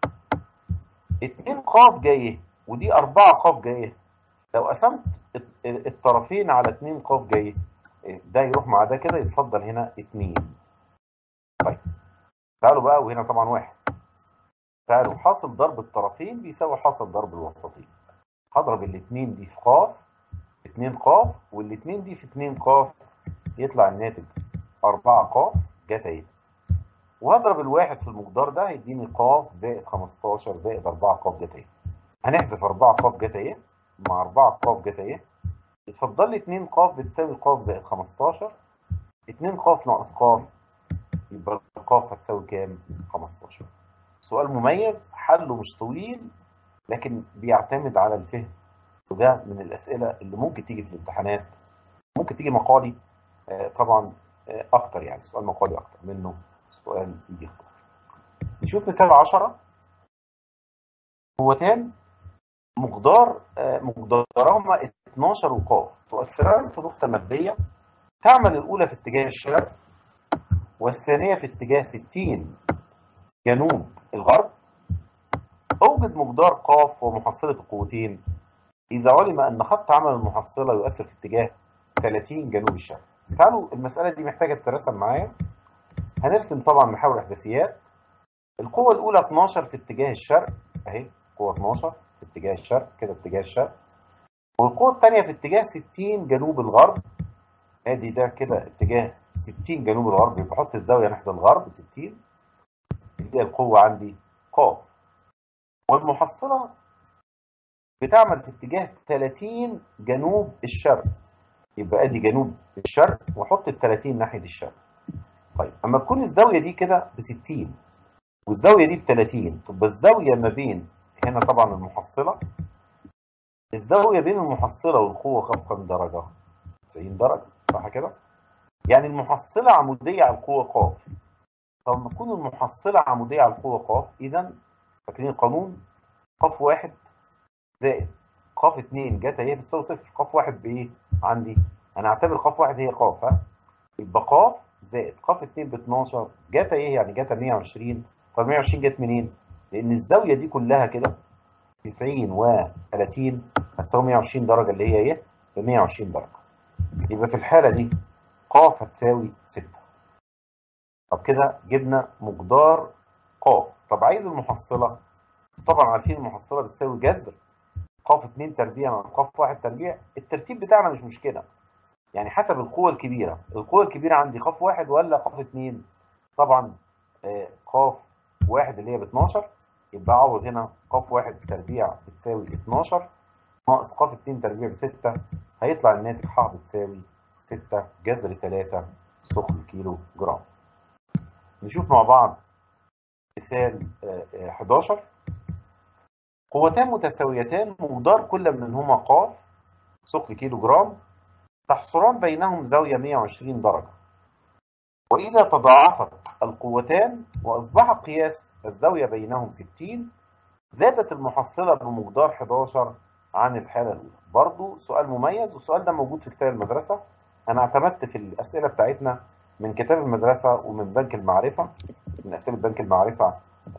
2 ق جاية ودي 4 ق جاية لو قسمت الطرفين على 2 ق جاية ده يروح مع ده كده يتفضل هنا 2 طيب تعالوا بقى وهنا طبعا واحد تعالوا حاصل ضرب الطرفين بيساوي حاصل ضرب الوسطين هضرب الاثنين دي في ق 2 ق والاثنين دي في 2 ق يطلع الناتج 4 ق جت اهي وهضرب الواحد في المقدار ده هيديني ق زائد 15 زائد 4 ق جت اهي هنحذف 4 ق جت اهي مع 4 ق جت اهي اتفضل لي 2 ق بتساوي ق زائد 15 2 ق ناقص ق يبقى ق هتساوي كام 15 سؤال مميز حله مش طويل لكن بيعتمد على الفهم وده من الاسئله اللي ممكن تيجي في الامتحانات ممكن تيجي مقالي آه طبعا آه اكتر يعني سؤال مقالي اكتر منه سؤال يجي اختار نشوف مثال 10 قوتان مقدار آه مقدارهما 12 وقاف تؤثران في نقطة مادية تعمل الأولى في اتجاه الشرق والثانية في اتجاه 60 جنوب الغرب أوجد مقدار ق ومحصلة القوتين إذا علم أن خط عمل المحصلة يؤثر في اتجاه 30 جنوب الشرق تعالوا المسألة دي محتاجة تترسم معايا هنرسم طبعا محاور إحداثيات القوة الأولى 12 في اتجاه الشرق أهي قوة 12 في اتجاه الشرق كده اتجاه الشرق والقوة الثانية في اتجاه 60 جنوب الغرب ادي ده كده اتجاه 60 جنوب الغرب يبقى احط الزاوية ناحية الغرب 60 دي القوة عندي ق والمحصلة بتعمل في اتجاه 30 جنوب الشرق يبقى ادي جنوب الشرق واحط ال 30 ناحية الشرق طيب اما تكون الزاوية دي كده ب 60 والزاوية دي ب 30 تبقى الزاوية ما بين هنا طبعا المحصلة الزاوية بين المحصلة والقوة قاب كام درجة؟ 90 درجة صح كده؟ يعني المحصلة عمودية على القوة ق طب لما تكون المحصلة عمودية على القوة ق إذا فاكرين القانون ق واحد زائد ق اتنين جت هي بتساوي صفر ق واحد بإيه؟ عندي أنا أعتبر ق واحد هي ق ها؟ يبقى ق زائد ق اتنين ب 12 جت إيه؟ يعني جت 120 طب 120 جت منين؟ لأن الزاوية دي كلها كده 90 و 30 هتساوي 120 درجة اللي هي ايه؟ ب 120 درجة. يبقى في الحالة دي ق هتساوي 6. طب كده جبنا مقدار ق. طب عايز المحصلة؟ طبعا عارفين المحصلة بتساوي جذر ق 2 تربيع ناقص ق 1 تربيع، الترتيب بتاعنا مش مشكلة. يعني حسب القوة الكبيرة، القوة الكبيرة عندي ق 1 ولا ق 2؟ طبعا ق 1 اللي هي ب 12 يبقى اعوض هنا ق 1 تربيع بتساوي 12 ناقص ق 2 تربيع ب 6 هيطلع الناتج ح بتساوي 6 جذر 3 ثقل كيلو جرام. نشوف مع بعض مثال 11 قوتان متساويتان مقدار كل منهما ق ثقل كيلو جرام تحصران بينهم زاوية 120 درجة. وإذا تضاعفت القوتان وأصبح قياس الزاوية بينهم 60 زادت المحصلة بمقدار 11 عن الحالة الأولى برضو سؤال مميز والسؤال ده موجود في كتاب المدرسة أنا اعتمدت في الأسئلة بتاعتنا من كتاب المدرسة ومن بنك المعرفة من أسئلة بنك المعرفة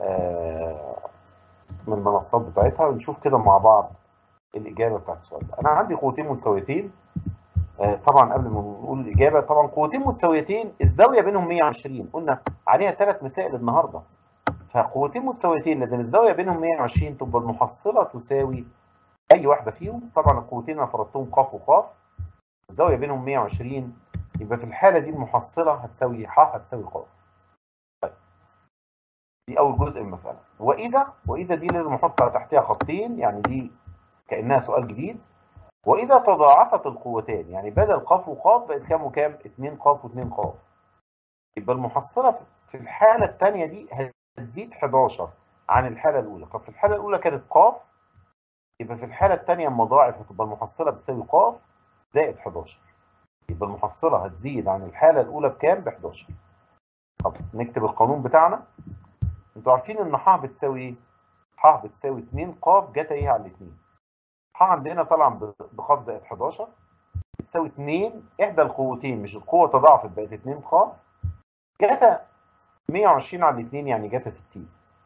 من المنصات بتاعتها ونشوف كده مع بعض الإجابة بتاعت السؤال ده أنا عندي قوتين متساويتين طبعا قبل ما نقول الإجابة طبعا قوتين متساويتين الزاوية بينهم 120 قلنا عليها ثلاث مسائل النهاردة فقوتين متساويتين لأن الزاوية بينهم 120 تبقى المحصلة تساوي أي واحدة فيهم طبعا القوتين أنا فرضتهم ق وق الزاوية بينهم 120 يبقى في الحالة دي المحصلة هتساوي ح هتساوي ق طيب دي أول جزء من المسألة وإذا وإذا دي لازم أحط تحتها خطين يعني دي كأنها سؤال جديد وإذا تضاعفت القوتان يعني بدل ق وق بقت كام وكام؟ 2 ق و2 ق يبقى المحصلة في الحالة الثانية دي هتزيد 11 عن الحالة الأولى طب في الحالة الأولى كانت ق يبقى في الحالة الثانية اما ضاعف هتبقى المحصلة بتساوي ق زائد 11 يبقى المحصلة هتزيد عن الحالة الأولى بكام؟ ب 11 طب نكتب القانون بتاعنا انتوا عارفين ان ح بتساوي ايه؟ ح بتساوي 2 ق جت ايه على الاثنين ح عندنا طبعا بق زائد 11 بتساوي 2 احدى القوتين مش القوة تضاعفت بقت 2 ق جت 120 على الاثنين يعني جت 60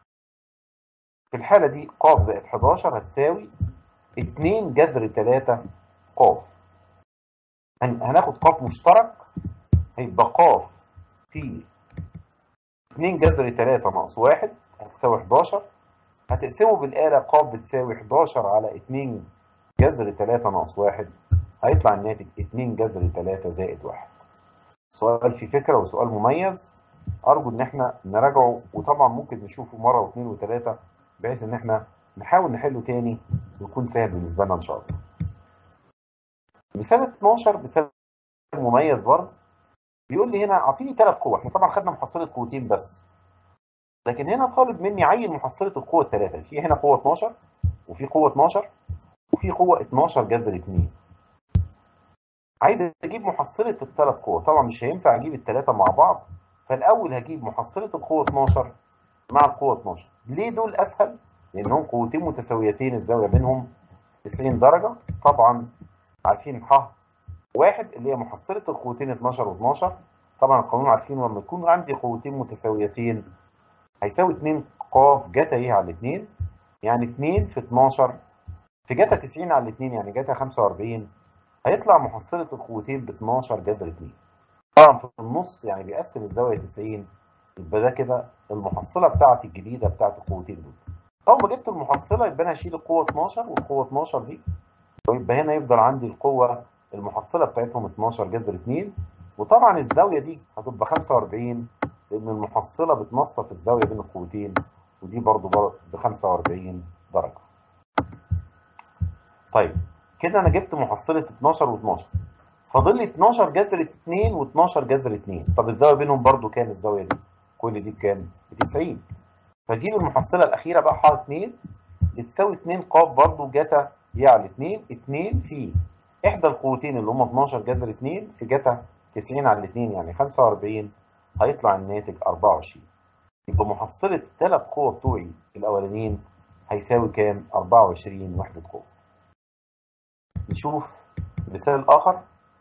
في الحالة دي ق زائد 11 هتساوي 2 جذر 3 ق هناخد ق مشترك هيبقى ق في 2 جذر 3 ناقص 1 هتساوي 11 هتقسمه بالآلة ق بتساوي 11 على 2 جذر 3 ناقص 1 هيطلع الناتج 2 جذر 3 زائد 1 سؤال فيه فكرة وسؤال مميز أرجو إن إحنا نراجعه وطبعا ممكن نشوفه مرة واثنين وثلاثة بحيث إن إحنا نحاول نحله تاني ويكون سهل بالنسبة لنا إن شاء الله. مثال 12 مثال مميز برضه بيقول لي هنا أعطيني ثلاث قوة، إحنا طبعا خدنا محصلة قوتين بس. لكن هنا طالب مني عين محصلة القوة الثلاثة، في هنا قوة 12 وفي قوة 12 وفي قوة 12 جذر 2. عايز اجيب محصلة الثلاث قوة، طبعا مش هينفع اجيب الثلاثة مع بعض، فالاول هجيب محصلة القوة 12 مع القوة 12. ليه دول اسهل؟ لانهم قوتين متساويتين الزاوية بينهم 90 درجة، طبعا عارفين ح واحد اللي هي محصلة القوتين 12 و12 طبعا القانون عارفين لما يكون عندي قوتين متساويتين هيساوي 2 ق جتا ايه على 2 يعني 2 في 12 في جتا 90 على 2 يعني جتا 45 هيطلع محصلة القوتين ب 12 جذر 2 طبعا في النص يعني بيقسم الزاوية 90 يبقى ده كده المحصلة بتاعتي الجديدة بتاعت القوتين دول اول ما جبت المحصله يبقى انا هشيل القوه 12 والقوه 12 دي ويبقى هنا يفضل عندي القوه المحصله بتاعتهم 12 جذر 2 وطبعا الزاويه دي هتبقى 45 لان المحصله بتنصف الزاويه بين القوتين ودي برضو ب 45 درجه. طيب كده انا جبت محصله 12 و12 فاضل لي 12 جذر 2 و12 جذر 2 طب الزاويه بينهم برضو كام الزاويه دي؟ كل دي بكام؟ ب 90 فاجيب المحصله الاخيره بقى حاطط 2 بتساوي 2 ق برضو جتا يعني 2 2 في احدى القوتين اللي هم 12 جذر 2 في جتا 90 على 2 يعني 45 هيطلع الناتج 24 يبقى محصله الثلاث قوى بتوعي الاولانيين هيساوي كام؟ 24 وحده قوه. نشوف مثال اخر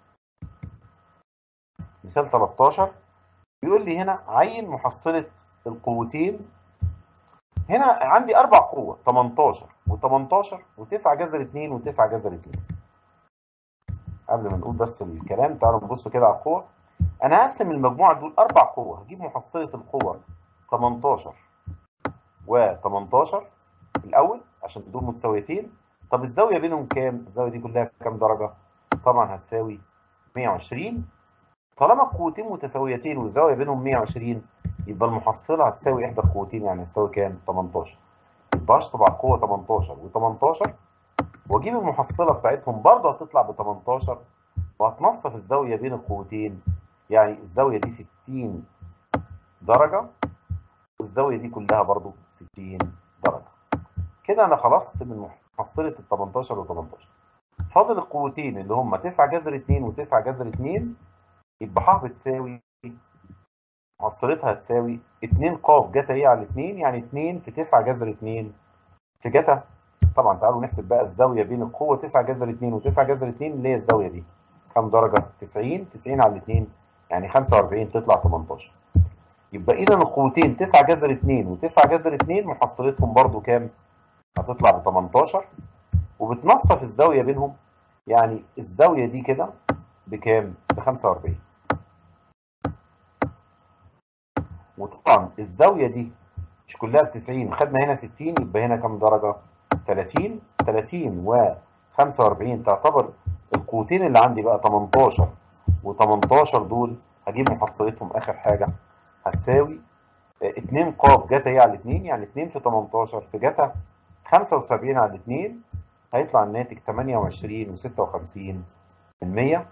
مثال 13 بيقول لي هنا عين محصله القوتين هنا عندي اربع قوة 18 و18 و9 جذر 2 و9 جذر 2 قبل ما نقول بس الكلام تعالوا نبص كده على القوة انا هقسم المجموعة دول اربع قوة هجيب محصلة القوة 18 و18 الاول عشان دول متساويتين طب الزاوية بينهم كام؟ الزاوية دي كلها كام درجة؟ طبعا هتساوي 120 طالما القوتين متساويتين والزاوية بينهم 120 يبقى المحصلة هتساوي إحدى القوتين يعني هتساوي كام؟ 18 يبقى أشطب على القوة 18 و18 وأجيب المحصلة بتاعتهم برضه هتطلع ب 18 وهتنصف الزاوية بين القوتين يعني الزاوية دي 60 درجة والزاوية دي كلها برضه 60 درجة كده أنا خلصت من محصلة ال 18 و 18 فاضل القوتين اللي هم 9 جذر 2 و9 جذر 2 يبقى ح بتساوي محصلتها هتساوي 2 ق جتا ايه على 2 يعني 2 في 9 جذر 2 في جتا طبعا تعالوا نحسب بقى الزاويه بين القوه 9 جذر 2 و9 جذر 2 اللي هي الزاويه دي كام درجه 90 90 على 2 يعني 45 تطلع 18 يبقى اذا القوتين 9 جذر 2 و9 جذر 2 محصلتهم برضو كام هتطلع ب 18 وبتنصف الزاويه بينهم يعني الزاويه دي كده بكام ب 45 وطبعا الزاويه دي مش كلها ب 90 خدنا هنا 60 يبقى هنا كام درجه 30 30 و 45 تعتبر القوتين اللي عندي بقى 18 و18 دول هجيب محصلتهم اخر حاجه هتساوي 2 ق جتا هي على 2 يعني 2 في 18 في جتا 75 على 2 هيطلع الناتج 28 و56 من 100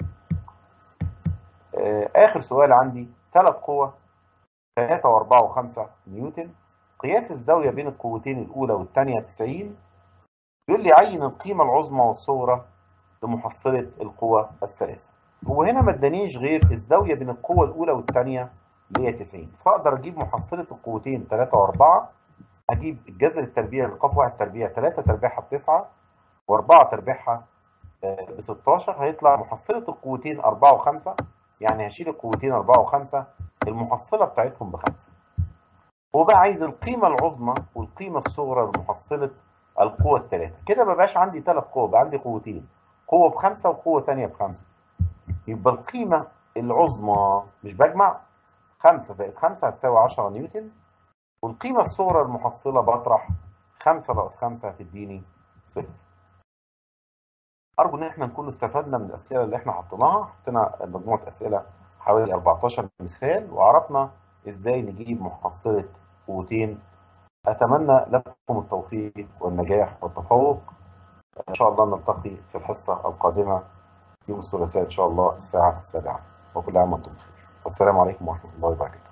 اخر سؤال عندي ثلاث قوى 3 و4 و5 نيوتن قياس الزاويه بين القوتين الاولى والثانيه 90 يقول لي عين القيمه العظمى والصغرى لمحصله القوى الثلاثه هو هنا ما ادانيش غير الزاويه بين القوه الاولى والثانيه اللي هي 90 فاقدر اجيب محصله القوتين 3 و4 اجيب الجذر التربيع لقاف 1 تربيع 3 تربيعها ب 9 و4 تربيعها ب 16 هيطلع محصله القوتين 4 و5 يعني هشيل القوتين 4 و5 المحصله بتاعتهم بخمسه هو بقى عايز القيمه العظمى والقيمه الصغرى لمحصله القوى الثلاثه كده ما بقاش عندي ثلاث قوى بقى عندي قوتين قوه بخمسه وقوه ثانيه بخمسه يبقى القيمه العظمى مش بجمع 5 زائد 5 هتساوي 10 نيوتن والقيمه الصغرى المحصله بطرح 5 ناقص 5 هتديني صفر ارجو ان احنا نكون استفدنا من الاسئله اللي احنا حطيناها حطينا مجموعه اسئله حوالي 14 مثال وعرفنا ازاي نجيب محصله قوتين اتمنى لكم التوفيق والنجاح والتفوق ان شاء الله نلتقي في الحصه القادمه يوم الثلاثاء ان شاء الله الساعه السابعه وكل عام وانتم بخير والسلام عليكم ورحمه الله وبركاته